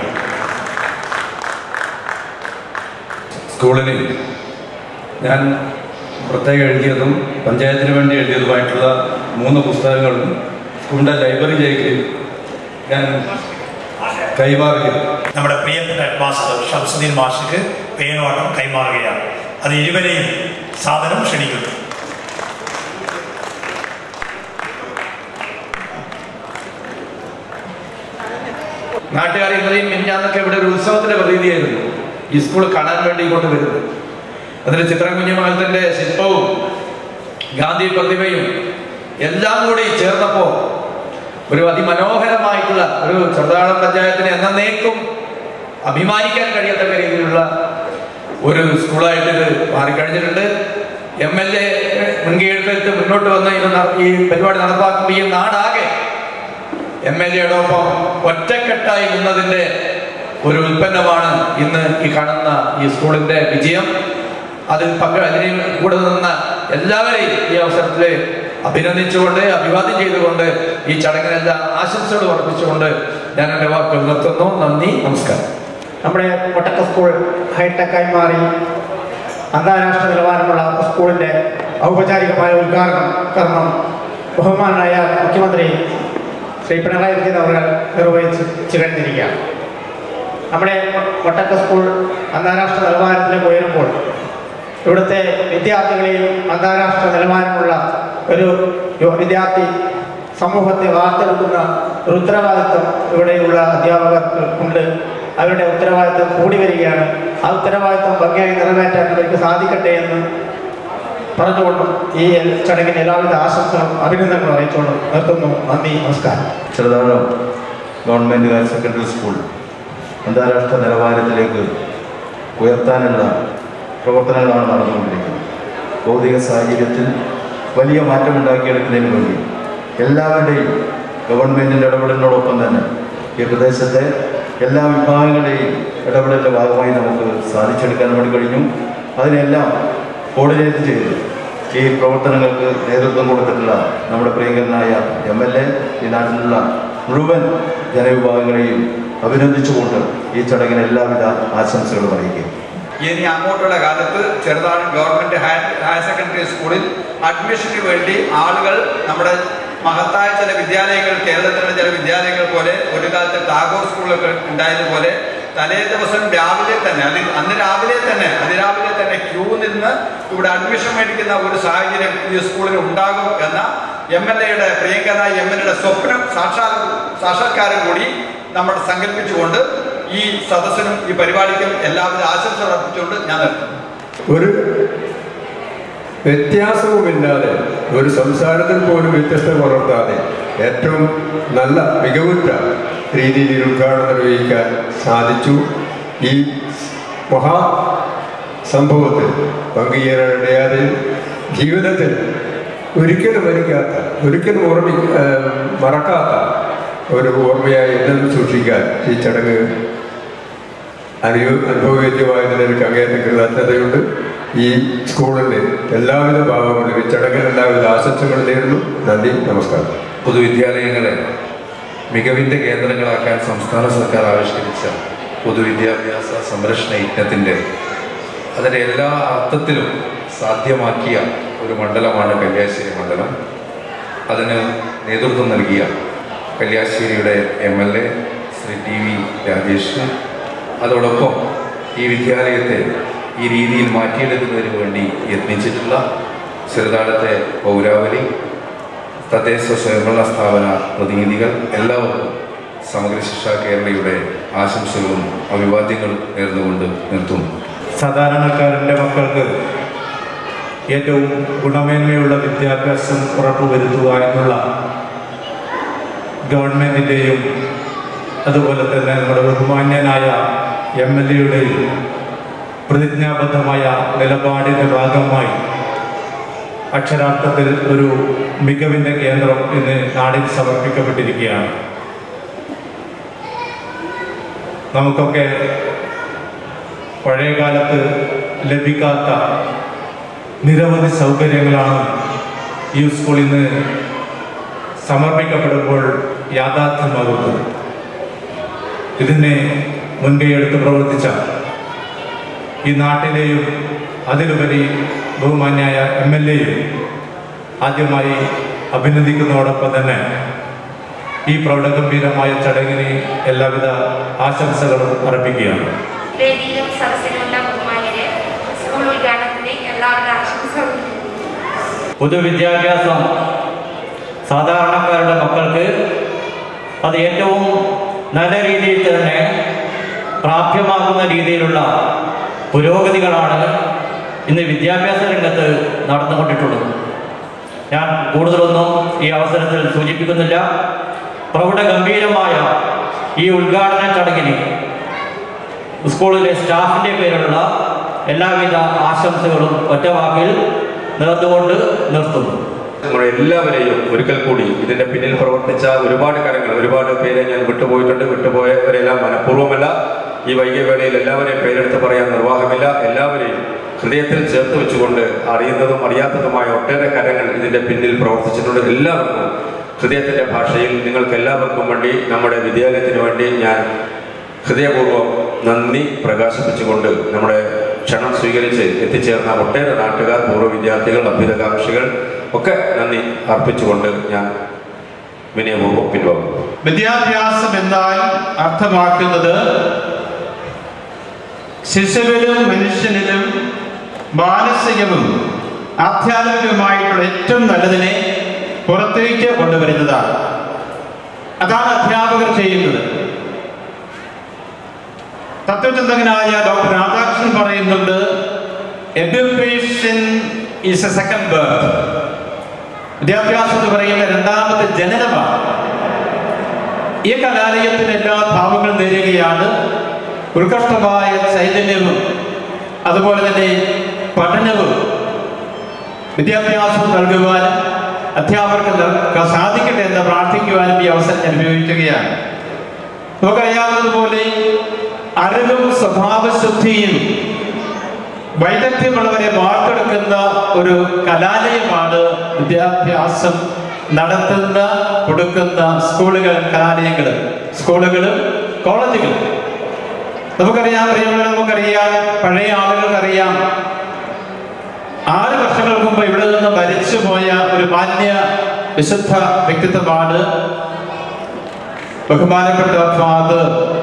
[SPEAKER 12] സ്കൂളിൽ ഞാൻ പ്രത്യേകം എഴുതിയതും പഞ്ചായത്തിന് വേണ്ടി എഴുതിയതുമായിട്ടുള്ള മൂന്ന് പുസ്തകങ്ങളും സ്കൂളിൻ്റെ ലൈബ്രറിയിലേക്ക് ഞാൻ കൈമാറുകയും
[SPEAKER 3] നമ്മുടെ പ്രിയപ്പെട്ട മാസ്റ്റർ ഷംസുദ്ദീൻ മാഷിക്ക് പേനോട്ടം കൈമാറുകയാണ് അത് ഇരുവരെയും സാധനം ക്ഷണിക്കുന്നു
[SPEAKER 12] നാട്ടുകാർ ഇന്നലെയും മിഞ്ഞാന്നൊക്കെ ഇവിടെ ഒരു ഉത്സവത്തിന്റെ പ്രതീതിയായിരുന്നു ഈ സ്കൂൾ കാണാൻ വേണ്ടി കൊണ്ടുവരുന്നത് അതിൽ ചിത്രകുഞ്ഞുമംഗലത്തിന്റെ ശില്പവും ഗാന്ധി പ്രതിമയും എല്ലാം കൂടി ചേർന്നപ്പോ ഒരു അതിമനോഹരമായിട്ടുള്ള ഒരു ചെറുതാഴം പഞ്ചായത്തിന് എന്നേക്കും അഭിമാനിക്കാൻ കഴിയത്തക്ക രീതിയിലുള്ള ഒരു സ്കൂളായിട്ട് ഇത് മാറിക്കഴിഞ്ഞിട്ടുണ്ട് എം എൽ എ മുൻകൈയെടുത്ത് മുന്നോട്ട് വന്ന് ഇത് നട- ഈ പരിപാടി നടപ്പാക്കുമ്പോൾ ഈ നാടാകെ എം എൽ എയോടൊപ്പം ഒറ്റക്കെട്ടായി നിന്നതിന്റെ ഒരു ഉൽപ്പന്നമാണ് ഇന്ന് ഈ കാണുന്ന ഈ സ്കൂളിന്റെ വിജയം അതിൽ പങ്ക് അതിന് കൂടെ നിന്ന എല്ലാവരെയും ഈ അവസരത്തിൽ അഭിനന്ദിച്ചുകൊണ്ട് അഭിവാദ്യം ചെയ്തുകൊണ്ട് ഈ ചടങ്ങിനെല്ലാം ആശംസകൾ അർപ്പിച്ചുകൊണ്ട് ഞാൻ എൻ്റെ വാക്കുകൾ നിർത്തുന്നു നന്ദി നമസ്കാരം
[SPEAKER 13] നമ്മുടെ കൊട്ടക്ക സ്കൂൾ ഹൈടെക്കായി മാറി അന്താരാഷ്ട്ര നിലവാരമുള്ള സ്കൂളിന്റെ ഔപചാരികമായ ഉദ്ഘാടനം കർമ്മം ബഹുമാനായ മുഖ്യമന്ത്രി ശ്രീ പിണറായി വിജയൻ അവർ നിർവഹിച്ച് കഴിഞ്ഞിരിക്കുകയാണ് നമ്മുടെ കൊട്ടക്ക സ്കൂൾ അന്താരാഷ്ട്ര നിലവാരത്തിലേക്ക് ഉയരുമ്പോൾ ഇവിടുത്തെ വിദ്യാർത്ഥികളെയും അന്താരാഷ്ട്ര നിലവാരമുള്ള ഒരു യുവ വിദ്യാർത്ഥി സമൂഹത്തെ വാർത്തെടുക്കുന്ന ഒരു ഉത്തരവാദിത്വം ഇവിടെയുള്ള അധ്യാപകർക്ക് ഉണ്ട് അവരുടെ ഉത്തരവാദിത്വം കൂടി വരികയാണ് ആ ഉത്തരവാദിത്വം ഭംഗിയായി നിറവേറ്റാൻ അവർക്ക് സാധിക്കട്ടെ എന്ന് പറഞ്ഞുകൊണ്ടും ഈ ചടങ്ങിന് എല്ലാവിധ ആശംസകളും അഭിനന്ദനങ്ങളും അറിയിച്ചുകൊണ്ടും നിർത്തുന്നു നന്ദി നമസ്കാരം
[SPEAKER 14] Cheruthazham government higher secondary school അന്താരാഷ്ട്ര നിലവാരത്തിലേക്ക് ഉയർത്താനുള്ള പ്രവർത്തനങ്ങളാണ് നടന്നുകൊണ്ടിരിക്കുന്നത് ഭൗതിക സാഹചര്യത്തിൽ വലിയ മാറ്റമുണ്ടാക്കിയെടുക്കുന്നതിന് വേണ്ടി എല്ലാവരുടെയും ഗവൺമെൻറ്റിൻ്റെ ഇടപെടലിനോടൊപ്പം തന്നെ ഈ പ്രദേശത്തെ എല്ലാ വിഭാഗങ്ങളുടെയും ഇടപെടലിൻ്റെ ഭാഗമായി നമുക്ക് സാധിച്ചെടുക്കാൻ വേണ്ടി കഴിഞ്ഞു അതിനെല്ലാം കോർഡിനേറ്റ് ചെയ്ത് ഈ പ്രവർത്തനങ്ങൾക്ക് നേതൃത്വം കൊടുത്തിട്ടുള്ള നമ്മുടെ പ്രിയങ്കരനായ എം എൽ എ ഈ നാട്ടിലുള്ള മുഴുവൻ ജനവിഭാഗങ്ങളെയും അഭിനന്ദിച്ചുകൊണ്ട് ഈ ചടങ്ങിന് എല്ലാവിധ ആശംസകളും അറിയിക്കും
[SPEAKER 12] ഇനി അങ്ങോട്ടുള്ള കാലത്ത് Cheruthazham government higher higher secondary സ്കൂളിൽ അഡ്മിഷന് വേണ്ടി ആളുകൾ നമ്മുടെ മഹത്തായ ചില വിദ്യാലയങ്ങൾ കേരളത്തിലെ ചില വിദ്യാലയങ്ങൾ പോലെ ഒരു കാലത്ത് ടാഗോർ സ്കൂളൊക്കെ ഉണ്ടായതുപോലെ തലേ ദിവസം രാവിലെ തന്നെ അതി അന്ന് രാവിലെ തന്നെ അതിരാവിലെ തന്നെ ക്യൂ നിന്ന് ഇവിടെ അഡ്മിഷൻ മേടിക്കുന്ന ഒരു സാഹചര്യം ഈ സ്കൂളിൽ ഉണ്ടാകും എന്ന എം എൽ എയുടെ പ്രിയങ്കരനായ എം എൽ എയുടെ സ്വപ്നം സാക്ഷാ സാക്ഷാത്കാരം കൂടി നമ്മൾ സങ്കല്പിച്ചുകൊണ്ട് ഈ സദസ്സിനും ഈ പരിപാടിക്കും എല്ലാവിധ ആശംസകൾ അർപ്പിച്ചുകൊണ്ട് ഞാൻ നിർത്തുന്നു
[SPEAKER 15] ഒരു വ്യത്യാസവുമില്ലാതെ ഒരു സംസാരത്തിൽ പോലും വ്യത്യസ്തത പുലർത്താതെ ഏറ്റവും നല്ല മികവുറ്റ രീതിയിൽ ഈ ഉദ്ഘാടനം നിർവഹിക്കാൻ സാധിച്ചു ഈ മഹാ സംഭവത്തിൽ പങ്കുചേരാനിടയാതെ ജീവിതത്തിൽ ഒരിക്കലും മരിക്കാത്ത ഒരിക്കലും ഓർമ്മി ആ, മറക്കാത്ത ഒരു ഓർമ്മയായി എന്നും സൂക്ഷിക്കാൻ ഈ ചടങ്ങ് അനുഭവ അനുഭവവേദ്യമായതിൽ എനിക്ക് അങ്ങേയറ്റം കൃതജ്ഞതയുണ്ട് ഈ സ്കൂളിൻ്റെ എല്ലാവിധ ഭാവങ്ങളും ഈ ചടങ്ങിൽ എല്ലാവിധ ആശംസകളും നേരുന്നു നന്ദി നമസ്കാരം
[SPEAKER 16] പൊതുവിദ്യാലയങ്ങളെ മികവിൻ്റെ കേന്ദ്രങ്ങളാക്കാൻ സംസ്ഥാന സർക്കാർ ആവിഷ്കരിച്ച പൊതുവിദ്യാഭ്യാസ സംരക്ഷണ യജ്ഞത്തിൻ്റെ അതിൻ്റെ എല്ലാ അർത്ഥത്തിലും സാധ്യമാക്കിയ ഒരു മണ്ഡലമാണ് കല്യാശ്ശേരി മണ്ഡലം അതിന് നേതൃത്വം നൽകിയ കല്യാശ്ശേരിയുടെ M L A Shri T V Rajesh അതോടൊപ്പം ഈ വിദ്യാലയത്തെ ഈ രീതിയിൽ മാറ്റിയെടുക്കുന്നതിന് വേണ്ടി യത്നിച്ചിട്ടുള്ള ചെറുതാഴത്തെ പൗരാവലി തദ്ദേശ സ്വയംഭരണ സ്ഥാപന പ്രതിനിധികൾ എല്ലാവർക്കും സമഗ്ര ശിക്ഷ കേരളയുടെ ആശംസകളും അഭിവാദ്യങ്ങളും നേർന്നുകൊണ്ട് നിർത്തുന്നു
[SPEAKER 17] സാധാരണക്കാരൻ്റെ മക്കൾക്ക് ഏറ്റവും ഗുണമേന്മയുള്ള വിദ്യാഭ്യാസം ഉറപ്പുവരുത്തുക എന്നുള്ള ഗവൺമെൻറ്റിൻ്റെയും അതുപോലെ തന്നെ നമ്മുടെ ബഹുമാന്യനായ എം എൽ എയുടെയും പ്രതിജ്ഞാബദ്ധമായ നിലപാടിൻ്റെ ഭാഗമായി അക്ഷരാർത്ഥത്തിൽ ഒരു മികവിൻ്റെ കേന്ദ്രം ഇന്ന് നാടിന് സമർപ്പിക്കപ്പെട്ടിരിക്കുകയാണ് നമുക്കൊക്കെ പഴയ കാലത്ത് ലഭിക്കാത്ത നിരവധി സൗകര്യങ്ങളാണ് ഈ സ്കൂളിൽ നിന്ന് സമർപ്പിക്കപ്പെടുമ്പോൾ യാഥാർത്ഥ്യമാകുന്നത് ഇതിനെ മുൻകൈയെടുത്ത് പ്രവർത്തിച്ച ഈ നാട്ടിലെയും അതിലുപരി ബഹുമാന്യായ എം എൽ എയും ആദ്യമായി അഭിനന്ദിക്കുന്നതോടൊപ്പം തന്നെ ഈ പ്രൗഢഗംഭീരമായ ചടങ്ങിന് എല്ലാവിധ ആശംസകളും അർപ്പിക്കുകയാണ്
[SPEAKER 18] വേദിയിലും സദസ്സിലുമുള്ള ബഹുമാന്യരെ സ്കൂൾ ഉദ്ഘാടനത്തിന് എല്ലാവരുടെ ആശംസകളും
[SPEAKER 19] പൊതുവിദ്യാഭ്യാസം സാധാരണക്കാരുടെ മക്കൾക്ക് അത് ഏറ്റവും നല്ല രീതിയിൽ തന്നെ പ്രാപ്യമാകുന്ന രീതിയിലുള്ള പുരോഗതികളാണ് ഇന്ന് വിദ്യാഭ്യാസ രംഗത്ത് നടന്നുകൊണ്ടിട്ടുള്ളത് ഞാൻ കൂടുതലൊന്നും ഈ അവസരത്തിൽ സൂചിപ്പിക്കുന്നില്ല പ്രൗഢഗംഭീരമായ ഈ ഉദ്ഘാടന ചടങ്ങിന് സ്കൂളിലെ സ്റ്റാഫിൻ്റെ പേരിലുള്ള എല്ലാവിധ ആശംസകളും ഒറ്റവാക്കിൽ നേർന്നുകൊണ്ട് നിർത്തുന്നു
[SPEAKER 20] നമ്മുടെ എല്ലാവരെയും ഒരിക്കൽ കൂടി ഇതിന്റെ പിന്നിൽ പ്രവർത്തിച്ച ഒരുപാട് കാര്യങ്ങൾ ഒരുപാട് പേരെ ഞാൻ വിട്ടുപോയിട്ടുണ്ട് വിട്ടുപോയവരെല്ലാം മനഃപൂർവ്വമല്ല ഈ വൈകിയ വേളയിൽ എല്ലാവരെയും പേരെടുത്ത് പറയാൻ നിർവാഹമില്ല എല്ലാവരെയും ഹൃദയത്തിൽ ചേർത്ത് വെച്ചുകൊണ്ട് അറിയുന്നതും അറിയാത്തതുമായ ഒട്ടേറെ കാര്യങ്ങൾ ഇതിന്റെ പിന്നിൽ പ്രവർത്തിച്ചിട്ടുണ്ട് എല്ലാവർക്കും ഹൃദയത്തിന്റെ ഭാഷയിൽ നിങ്ങൾക്ക് എല്ലാവർക്കും വേണ്ടി നമ്മുടെ വിദ്യാലയത്തിന് വേണ്ടി ഞാൻ ഹൃദയപൂർവ്വം നന്ദി പ്രകാശിപ്പിച്ചുകൊണ്ട് നമ്മുടെ ക്ഷണം സ്വീകരിച്ച് എത്തിച്ചേർന്ന ഒട്ടേറെ നാട്ടുകാർ പൂർവ്വ വിദ്യാർത്ഥികൾ അഭ്യുതകാംക്ഷികൾ ഒക്കെ നന്ദി അർപ്പിച്ചുകൊണ്ട് ഞാൻ വിനയപൂർവ്വം പിൻവാങ്ങുന്നു
[SPEAKER 21] വിദ്യാഭ്യാസം എന്നാൽ അർത്ഥമാക്കുന്നത് ശിശുവിലും മനുഷ്യനിലും മാനസികവും ആധ്യാത്മികവുമായിട്ടുള്ള ഏറ്റവും നല്ലതിനെ പുറത്തേക്ക് കൊണ്ടുവരുന്നതാണ് അതാണ് അധ്യാപകർ ചെയ്യുന്നത് തത്വചിന്തകനായ ഡോക്ടർ രാധാകൃഷ്ണൻ പറയുന്നുണ്ട് education is a second birth വിദ്യാഭ്യാസം എന്ന് പറയുന്ന രണ്ടാമത്തെ ജനനമാണ് ഈ കലാലയത്തിന് എല്ലാ ഭാവങ്ങളും നേരുകയാണ് ഉത്കൃഷ്ടമായ ചൈതന്യവും അതുപോലെ തന്നെ പഠനവും വിദ്യാഭ്യാസവും നൽകുവാനും അധ്യാപകർക്ക് നൽ- സാധിക്കട്ടെ എന്ന് പ്രാർത്ഥിക്കുവാനും ഈ അവസരം ഞാൻ ഉപയോഗിക്കുകയാണ് നമുക്കറിയാവുന്നതുപോലെ അറിവും സ്വഭാവശുദ്ധിയും വൈദഗ്ധ്യമുള്ളവരെ വാർത്തെടുക്കുന്ന ഒരു കലാലയമാണ് വിദ്യാഭ്യാസം നടത്തുന്ന കൊടുക്കുന്ന സ്കൂളുകൾ കലാലയങ്ങൾ സ്കൂളുകളും കോളേജുകളും നമുക്കറിയാം പ്രിയമുള്ളവരെ നമുക്കറിയാം പഴയ ആളുകൾക്കറിയാം ആറ് വർഷങ്ങൾക്ക് മുമ്പ് ഇവിടെ നിന്ന് മരിച്ചുപോയ ഒരു മാന്യ വിശുദ്ധ വ്യക്തിത്വമാണ് ബഹുമാനപ്പെട്ട ഫാദർ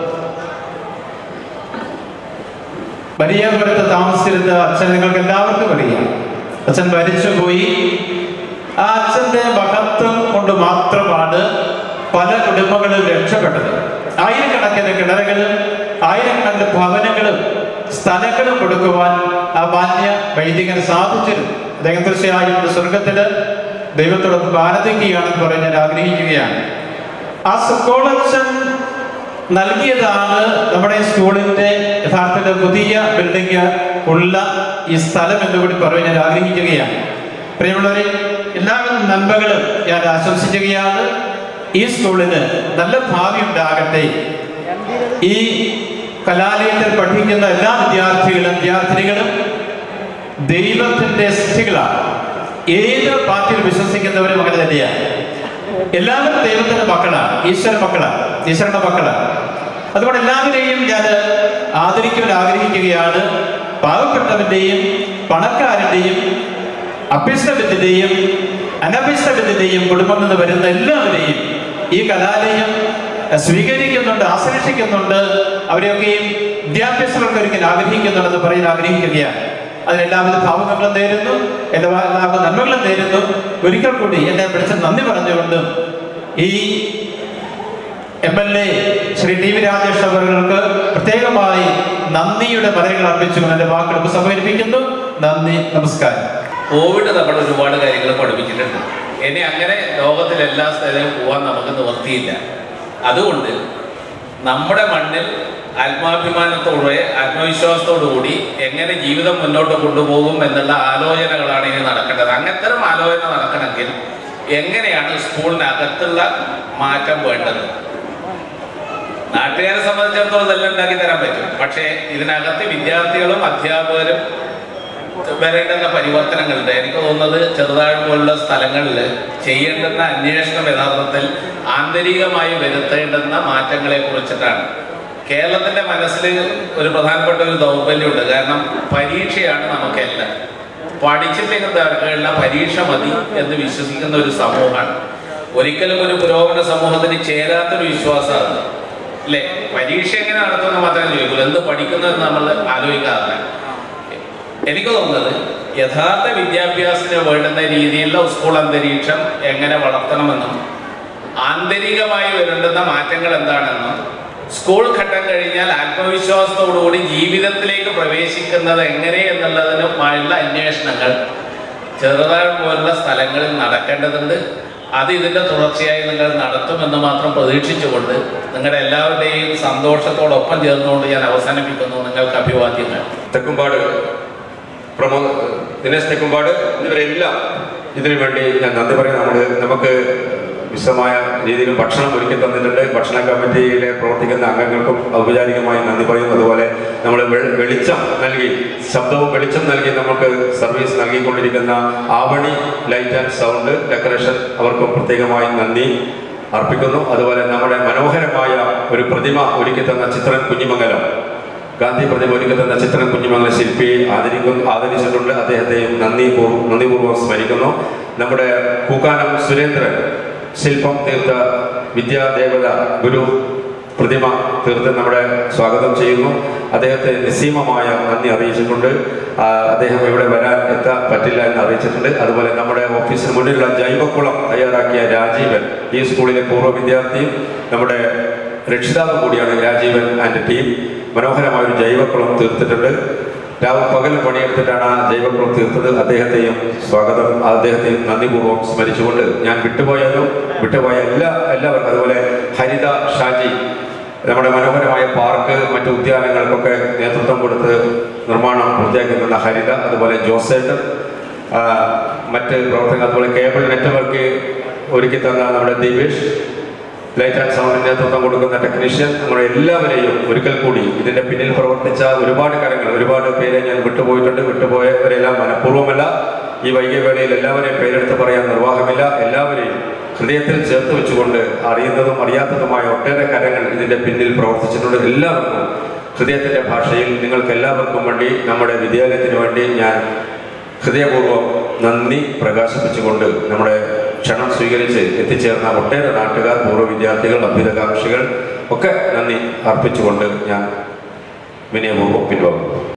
[SPEAKER 21] വലിയപുരത്ത് താമസിച്ചിരുന്ന അച്ഛൻ നിങ്ങൾക്ക് എല്ലാവർക്കും അറിയാം അച്ഛൻ മരിച്ചുപോയി ആ അച്ഛന്റെ മഹത്വം കൊണ്ട് മാത്രമാണ് പല കുടുംബങ്ങളും രക്ഷപ്പെട്ടത് ആയിരക്കണക്കിന് കിണറുകളും ആയിരക്കണക്കിന് ഭവനങ്ങളും സ്ഥലങ്ങളും കൊടുക്കുവാൻ ആ മാന്യ വൈദികന് സാധിച്ചിരുന്നു അദ്ദേഹം തീർച്ചയായും ഒരു സ്വർഗത്തില് ദൈവത്തോടൊപ്പം ആനന്ദിക്കുകയാണെന്ന് പറയാൻ ഞാൻ ആഗ്രഹിക്കുകയാണ് ആ സ്കോളർഷൻ നൽകിയതാണ് നമ്മുടെ സ്കൂളിന്റെ യഥാർത്ഥത്തിൽ പുതിയ ബിൽഡിംഗ് ഉള്ള ഈ സ്ഥലം എന്നുകൂടി പറയാൻ ഞാൻ ആഗ്രഹിക്കുകയാണ് പ്രിയമുള്ളവരെ എല്ലാവിധ നന്മകളും ഞാൻ ആശംസിക്കുകയാണ് ഈ സ്കൂളിന് നല്ല ഭാവി ഉണ്ടാകട്ടെ ഈ കലാലയത്തിൽ പഠിക്കുന്ന എല്ലാ വിദ്യാർത്ഥികളും വിദ്യാർത്ഥിനികളും ദൈവത്തിന്റെ സൃഷ്ടികളാണ് ഏത് പാർട്ടിയിൽ വിശ്വസിക്കുന്നവരും അങ്ങനെ തന്നെയാണ് എല്ലാവരും ദൈവത്തിന്റെ മക്കളാണ് ഈശ്വര മക്കളാണ് ഈശ്വരന്റെ മക്കളാണ് അതുകൊണ്ട് എല്ലാവരെയും ഞാൻ ആദരിക്കുവാൻ ആഗ്രഹിക്കുകയാണ് പാവപ്പെട്ടവന്റെയും പണക്കാരന്റെയും അഭ്യസ്തവിദ്യതയും അനഭ്യസ്തവിദ്യതയും കുടുംബം നിന്ന് വരുന്ന എല്ലാവരെയും ഈ കലാലയം അഹ് സ്വീകരിക്കുന്നുണ്ട് ആശ്ലേഷിക്കുന്നുണ്ട് അവരെയൊക്കെയും വിദ്യാഭ്യാസങ്ങൾക്ക് ഒരിക്കൽ ആഗ്രഹിക്കുന്നുണ്ടെന്ന് പറയാൻ ആഗ്രഹിക്കുകയാണ് അതിനെല്ലാവിധ ഭാവങ്ങളും നേരുന്നു എല്ലാ എല്ലാവിധ നന്മകളും നേരുന്നു ഒരിക്കൽ കൂടി എന്നെ വിളിച്ച് നന്ദി പറഞ്ഞുകൊണ്ട് ഈ M L A Shri T V Rajesh അവർക്ക് പ്രത്യേകമായി നന്ദിയുടെ മലകൾ അർപ്പിച്ചുകൊണ്ട് എൻ്റെ വാക്കുകൾ ഉപസംഹരിപ്പിക്കുന്നു നന്ദി നമസ്കാരം
[SPEAKER 4] കോവിഡ് നമ്മൾ ഒരുപാട് കാര്യങ്ങൾ പഠിപ്പിച്ചിട്ടുണ്ട് ഇനി അങ്ങനെ ലോകത്തിലെ എല്ലാ സ്ഥലവും പോകാൻ നമുക്ക് നിവർത്തിയില്ല അതുകൊണ്ട് നമ്മുടെ മണ്ണിൽ ആത്മാഭിമാനത്തോടെ ആത്മവിശ്വാസത്തോടുകൂടി എങ്ങനെ ജീവിതം മുന്നോട്ട് കൊണ്ടുപോകും എന്നുള്ള ആലോചനകളാണ് ഇനി നടക്കേണ്ടത് അങ്ങനത്തരം ആലോചന നടക്കണമെങ്കിൽ എങ്ങനെയാണ് സ്കൂളിനകത്തുള്ള മാറ്റം വേണ്ടത് നാട്ടുകാരെ സംബന്ധിച്ചിടത്തോളം ഇതെല്ലാം ഉണ്ടാക്കി തരാൻ പറ്റും പക്ഷേ ഇതിനകത്ത് വിദ്യാർത്ഥികളും അധ്യാപകരും വരേണ്ടുന്ന പരിവർത്തനങ്ങളുണ്ട് എനിക്ക് തോന്നുന്നത് ചെറുതാഴ് പോലുള്ള സ്ഥലങ്ങളിൽ ചെയ്യേണ്ടുന്ന അന്വേഷണം യഥാർത്ഥത്തിൽ ആന്തരികമായി വരുത്തേണ്ടുന്ന മാറ്റങ്ങളെ കുറിച്ചിട്ടാണ് കേരളത്തിന്റെ മനസ്സിൽ ഒരു പ്രധാനപ്പെട്ട ഒരു ദൗർബല്യമുണ്ട് കാരണം പരീക്ഷയാണ് നമുക്കെല്ലാം പഠിച്ചിട്ടില്ല പരീക്ഷ മതി എന്ന് വിശ്വസിക്കുന്ന ഒരു സമൂഹമാണ് ഒരിക്കലും ഒരു പുരോഗമന സമൂഹത്തിന് ചേരാത്തൊരു വിശ്വാസമാണ് അല്ലേ പരീക്ഷ എങ്ങനെ നടത്തുമെന്ന് മാത്രമേ ചോദിക്കുള്ളൂ എന്ത് പഠിക്കുന്നു എന്ന് നമ്മൾ ആലോചിക്കാറില്ല എനിക്ക് തോന്നുന്നത് യഥാർത്ഥ വിദ്യാഭ്യാസത്തിന് വേണ്ടുന്ന രീതിയിലുള്ള സ്കൂൾ അന്തരീക്ഷം എങ്ങനെ വളർത്തണമെന്നും ആന്തരികമായി വരേണ്ടുന്ന മാറ്റങ്ങൾ എന്താണെന്നും സ്കൂൾ ഘട്ടം കഴിഞ്ഞാൽ ആത്മവിശ്വാസത്തോടുകൂടി ജീവിതത്തിലേക്ക് പ്രവേശിക്കുന്നത് എങ്ങനെ എന്നുള്ളതിനുമായുള്ള അന്വേഷണങ്ങൾ ചെറുതാഴ് പോലുള്ള സ്ഥലങ്ങളിൽ നടക്കേണ്ടതുണ്ട് അത് ഇതിന്റെ തുടർച്ചയായി നിങ്ങൾ നടത്തുമെന്ന് മാത്രം പ്രതീക്ഷിച്ചുകൊണ്ട് നിങ്ങളുടെ എല്ലാവരുടെയും സന്തോഷത്തോടൊപ്പം ചേർന്നുകൊണ്ട് ഞാൻ അവസാനിപ്പിക്കുന്നു നിങ്ങൾക്ക് അഭിവാദ്യങ്ങൾ
[SPEAKER 20] തെക്കുംപാട് പ്രമോ ദിനേശ് തെക്കുംപാട് എന്നിവരെല്ലാം ഇതിനു വേണ്ടി ഞാൻ നന്ദി പറയുന്നു നമ്മൾ നമുക്ക് വിശദമായ രീതിയിൽ ഭക്ഷണം ഒരുക്കി തന്നിട്ടുണ്ട് ഭക്ഷണ കമ്മിറ്റിയിലെ പ്രവർത്തിക്കുന്ന അംഗങ്ങൾക്കും ഔപചാരികമായി നന്ദി പറയുന്നു അതുപോലെ നമ്മൾ വെ- വെളിച്ചം നൽകി ശബ്ദവും വെളിച്ചം നൽകി നമുക്ക് സർവീസ് നൽകിക്കൊണ്ടിരിക്കുന്ന Avani light and sound decoration അവർക്കും പ്രത്യേകമായി നന്ദി അർപ്പിക്കുന്നു അതുപോലെ നമ്മുടെ മനോഹരമായ ഒരു പ്രതിമ ഒരുക്കി തന്ന ചിത്രൻ കുഞ്ഞിമംഗലം ഗാന്ധി പ്രതിമ ഒരുക്കി തന്ന ചിത്രൻ കുഞ്ഞിമംഗലം ശില്പിയെ ആദരിക്കുന്നു ആദരിച്ചിട്ടുണ്ട് അദ്ദേഹത്തെയും നന്ദി പൂർവ്വം നന്ദിപൂർവ്വം സ്മരിക്കുന്നു നമ്മുടെ പൂക്കാനം സുരേന്ദ്രൻ ശില്പം തീർത്ത വിദ്യാദേവത ഗുരു പ്രതിമ തീർത്ത് നമ്മുടെ സ്വാഗതം ചെയ്യുന്നു അദ്ദേഹത്തെ നിസ്സീമമായ നന്ദി അറിയിച്ചിട്ടുണ്ട് ആ, അദ്ദേഹം ഇവിടെ വരാൻ എത്താൻ പറ്റില്ല എന്ന് അറിയിച്ചിട്ടുണ്ട് അതുപോലെ നമ്മുടെ ഓഫീസിന് മുന്നിലുള്ള ജൈവക്കുളം തയ്യാറാക്കിയ രാജീവൻ ഈ സ്കൂളിലെ പൂർവ്വ വിദ്യാർത്ഥിയും നമ്മുടെ രക്ഷിതാവ് കൂടിയാണ് രാജീവൻ ആൻഡ് ടീം മനോഹരമായ ഒരു ജൈവക്കുളം തീർത്തിട്ടുണ്ട് രാവ് പകൽ പണിയെടുത്തിട്ടാണ് ആ ജൈവക്കുളം തീർത്തത് അദ്ദേഹത്തെയും സ്വാഗതം അദ്ദേഹത്തെയും നന്ദിപൂർവ്വം സ്മരിച്ചുകൊണ്ട് ഞാൻ വിട്ടുപോയാലും വിട്ടുപോയ എല്ലാ എല്ലാവർക്കും അതുപോലെ ഹരിത ഷാജി നമ്മുടെ മനോഹരമായ പാർക്ക് മറ്റു ഉദ്യാനങ്ങൾക്കൊക്കെ നേതൃത്വം കൊടുത്ത് നിർമ്മാണം പൂർത്തിയാക്കി തന്ന ഹരിത അതുപോലെ ജോസേട്ടൻ ആ, മറ്റ് പ്രവർത്തകർ അതുപോലെ കേബിൾ നെറ്റ്വർക്ക് ഒരുക്കി തന്ന നമ്മുടെ ദിവേഷ് ലൈറ്റ് ആൻഡ് സൗണ്ടിന് നേതൃത്വം കൊടുക്കുന്ന ടെക്നീഷ്യൻ നമ്മുടെ എല്ലാവരെയും ഒരിക്കൽ കൂടി ഇതിന്റെ പിന്നിൽ പ്രവർത്തിച്ച ഒരുപാട് കാര്യങ്ങൾ ഒരുപാട് പേരെ ഞാൻ വിട്ടുപോയിട്ടുണ്ട് വിട്ടുപോയവരെല്ലാം മനഃപൂർവ്വമല്ല ഈ വൈകിയ വേളയിൽ എല്ലാവരെയും പേരെടുത്ത് പറയാൻ നിർവാഹമില്ല എല്ലാവരെയും ഹൃദയത്തിൽ ചേർത്ത് വെച്ചുകൊണ്ട് അറിയുന്നതും അറിയാത്തതുമായ ഒട്ടേറെ കാര്യങ്ങൾ ഇതിന്റെ പിന്നിൽ പ്രവർത്തിച്ചിട്ടുണ്ട് എല്ലാവർക്കും ഹൃദയത്തിന്റെ ഭാഷയിൽ നിങ്ങൾക്ക് എല്ലാവർക്കും വേണ്ടി നമ്മുടെ വിദ്യാലയത്തിന് വേണ്ടി ഞാൻ ഹൃദയപൂർവ്വം നന്ദി പ്രകാശിപ്പിച്ചുകൊണ്ട് നമ്മുടെ ക്ഷണം സ്വീകരിച്ച് എത്തിച്ചേർന്ന ഒട്ടേറെ നാട്ടുകാർ പൂർവ്വ വിദ്യാർത്ഥികൾ അഭ്യുതകാംക്ഷികൾ ഒക്കെ നന്ദി അർപ്പിച്ചുകൊണ്ട് ഞാൻ വിനയപൂർവ്വം പിൻവാങ്ങുന്നു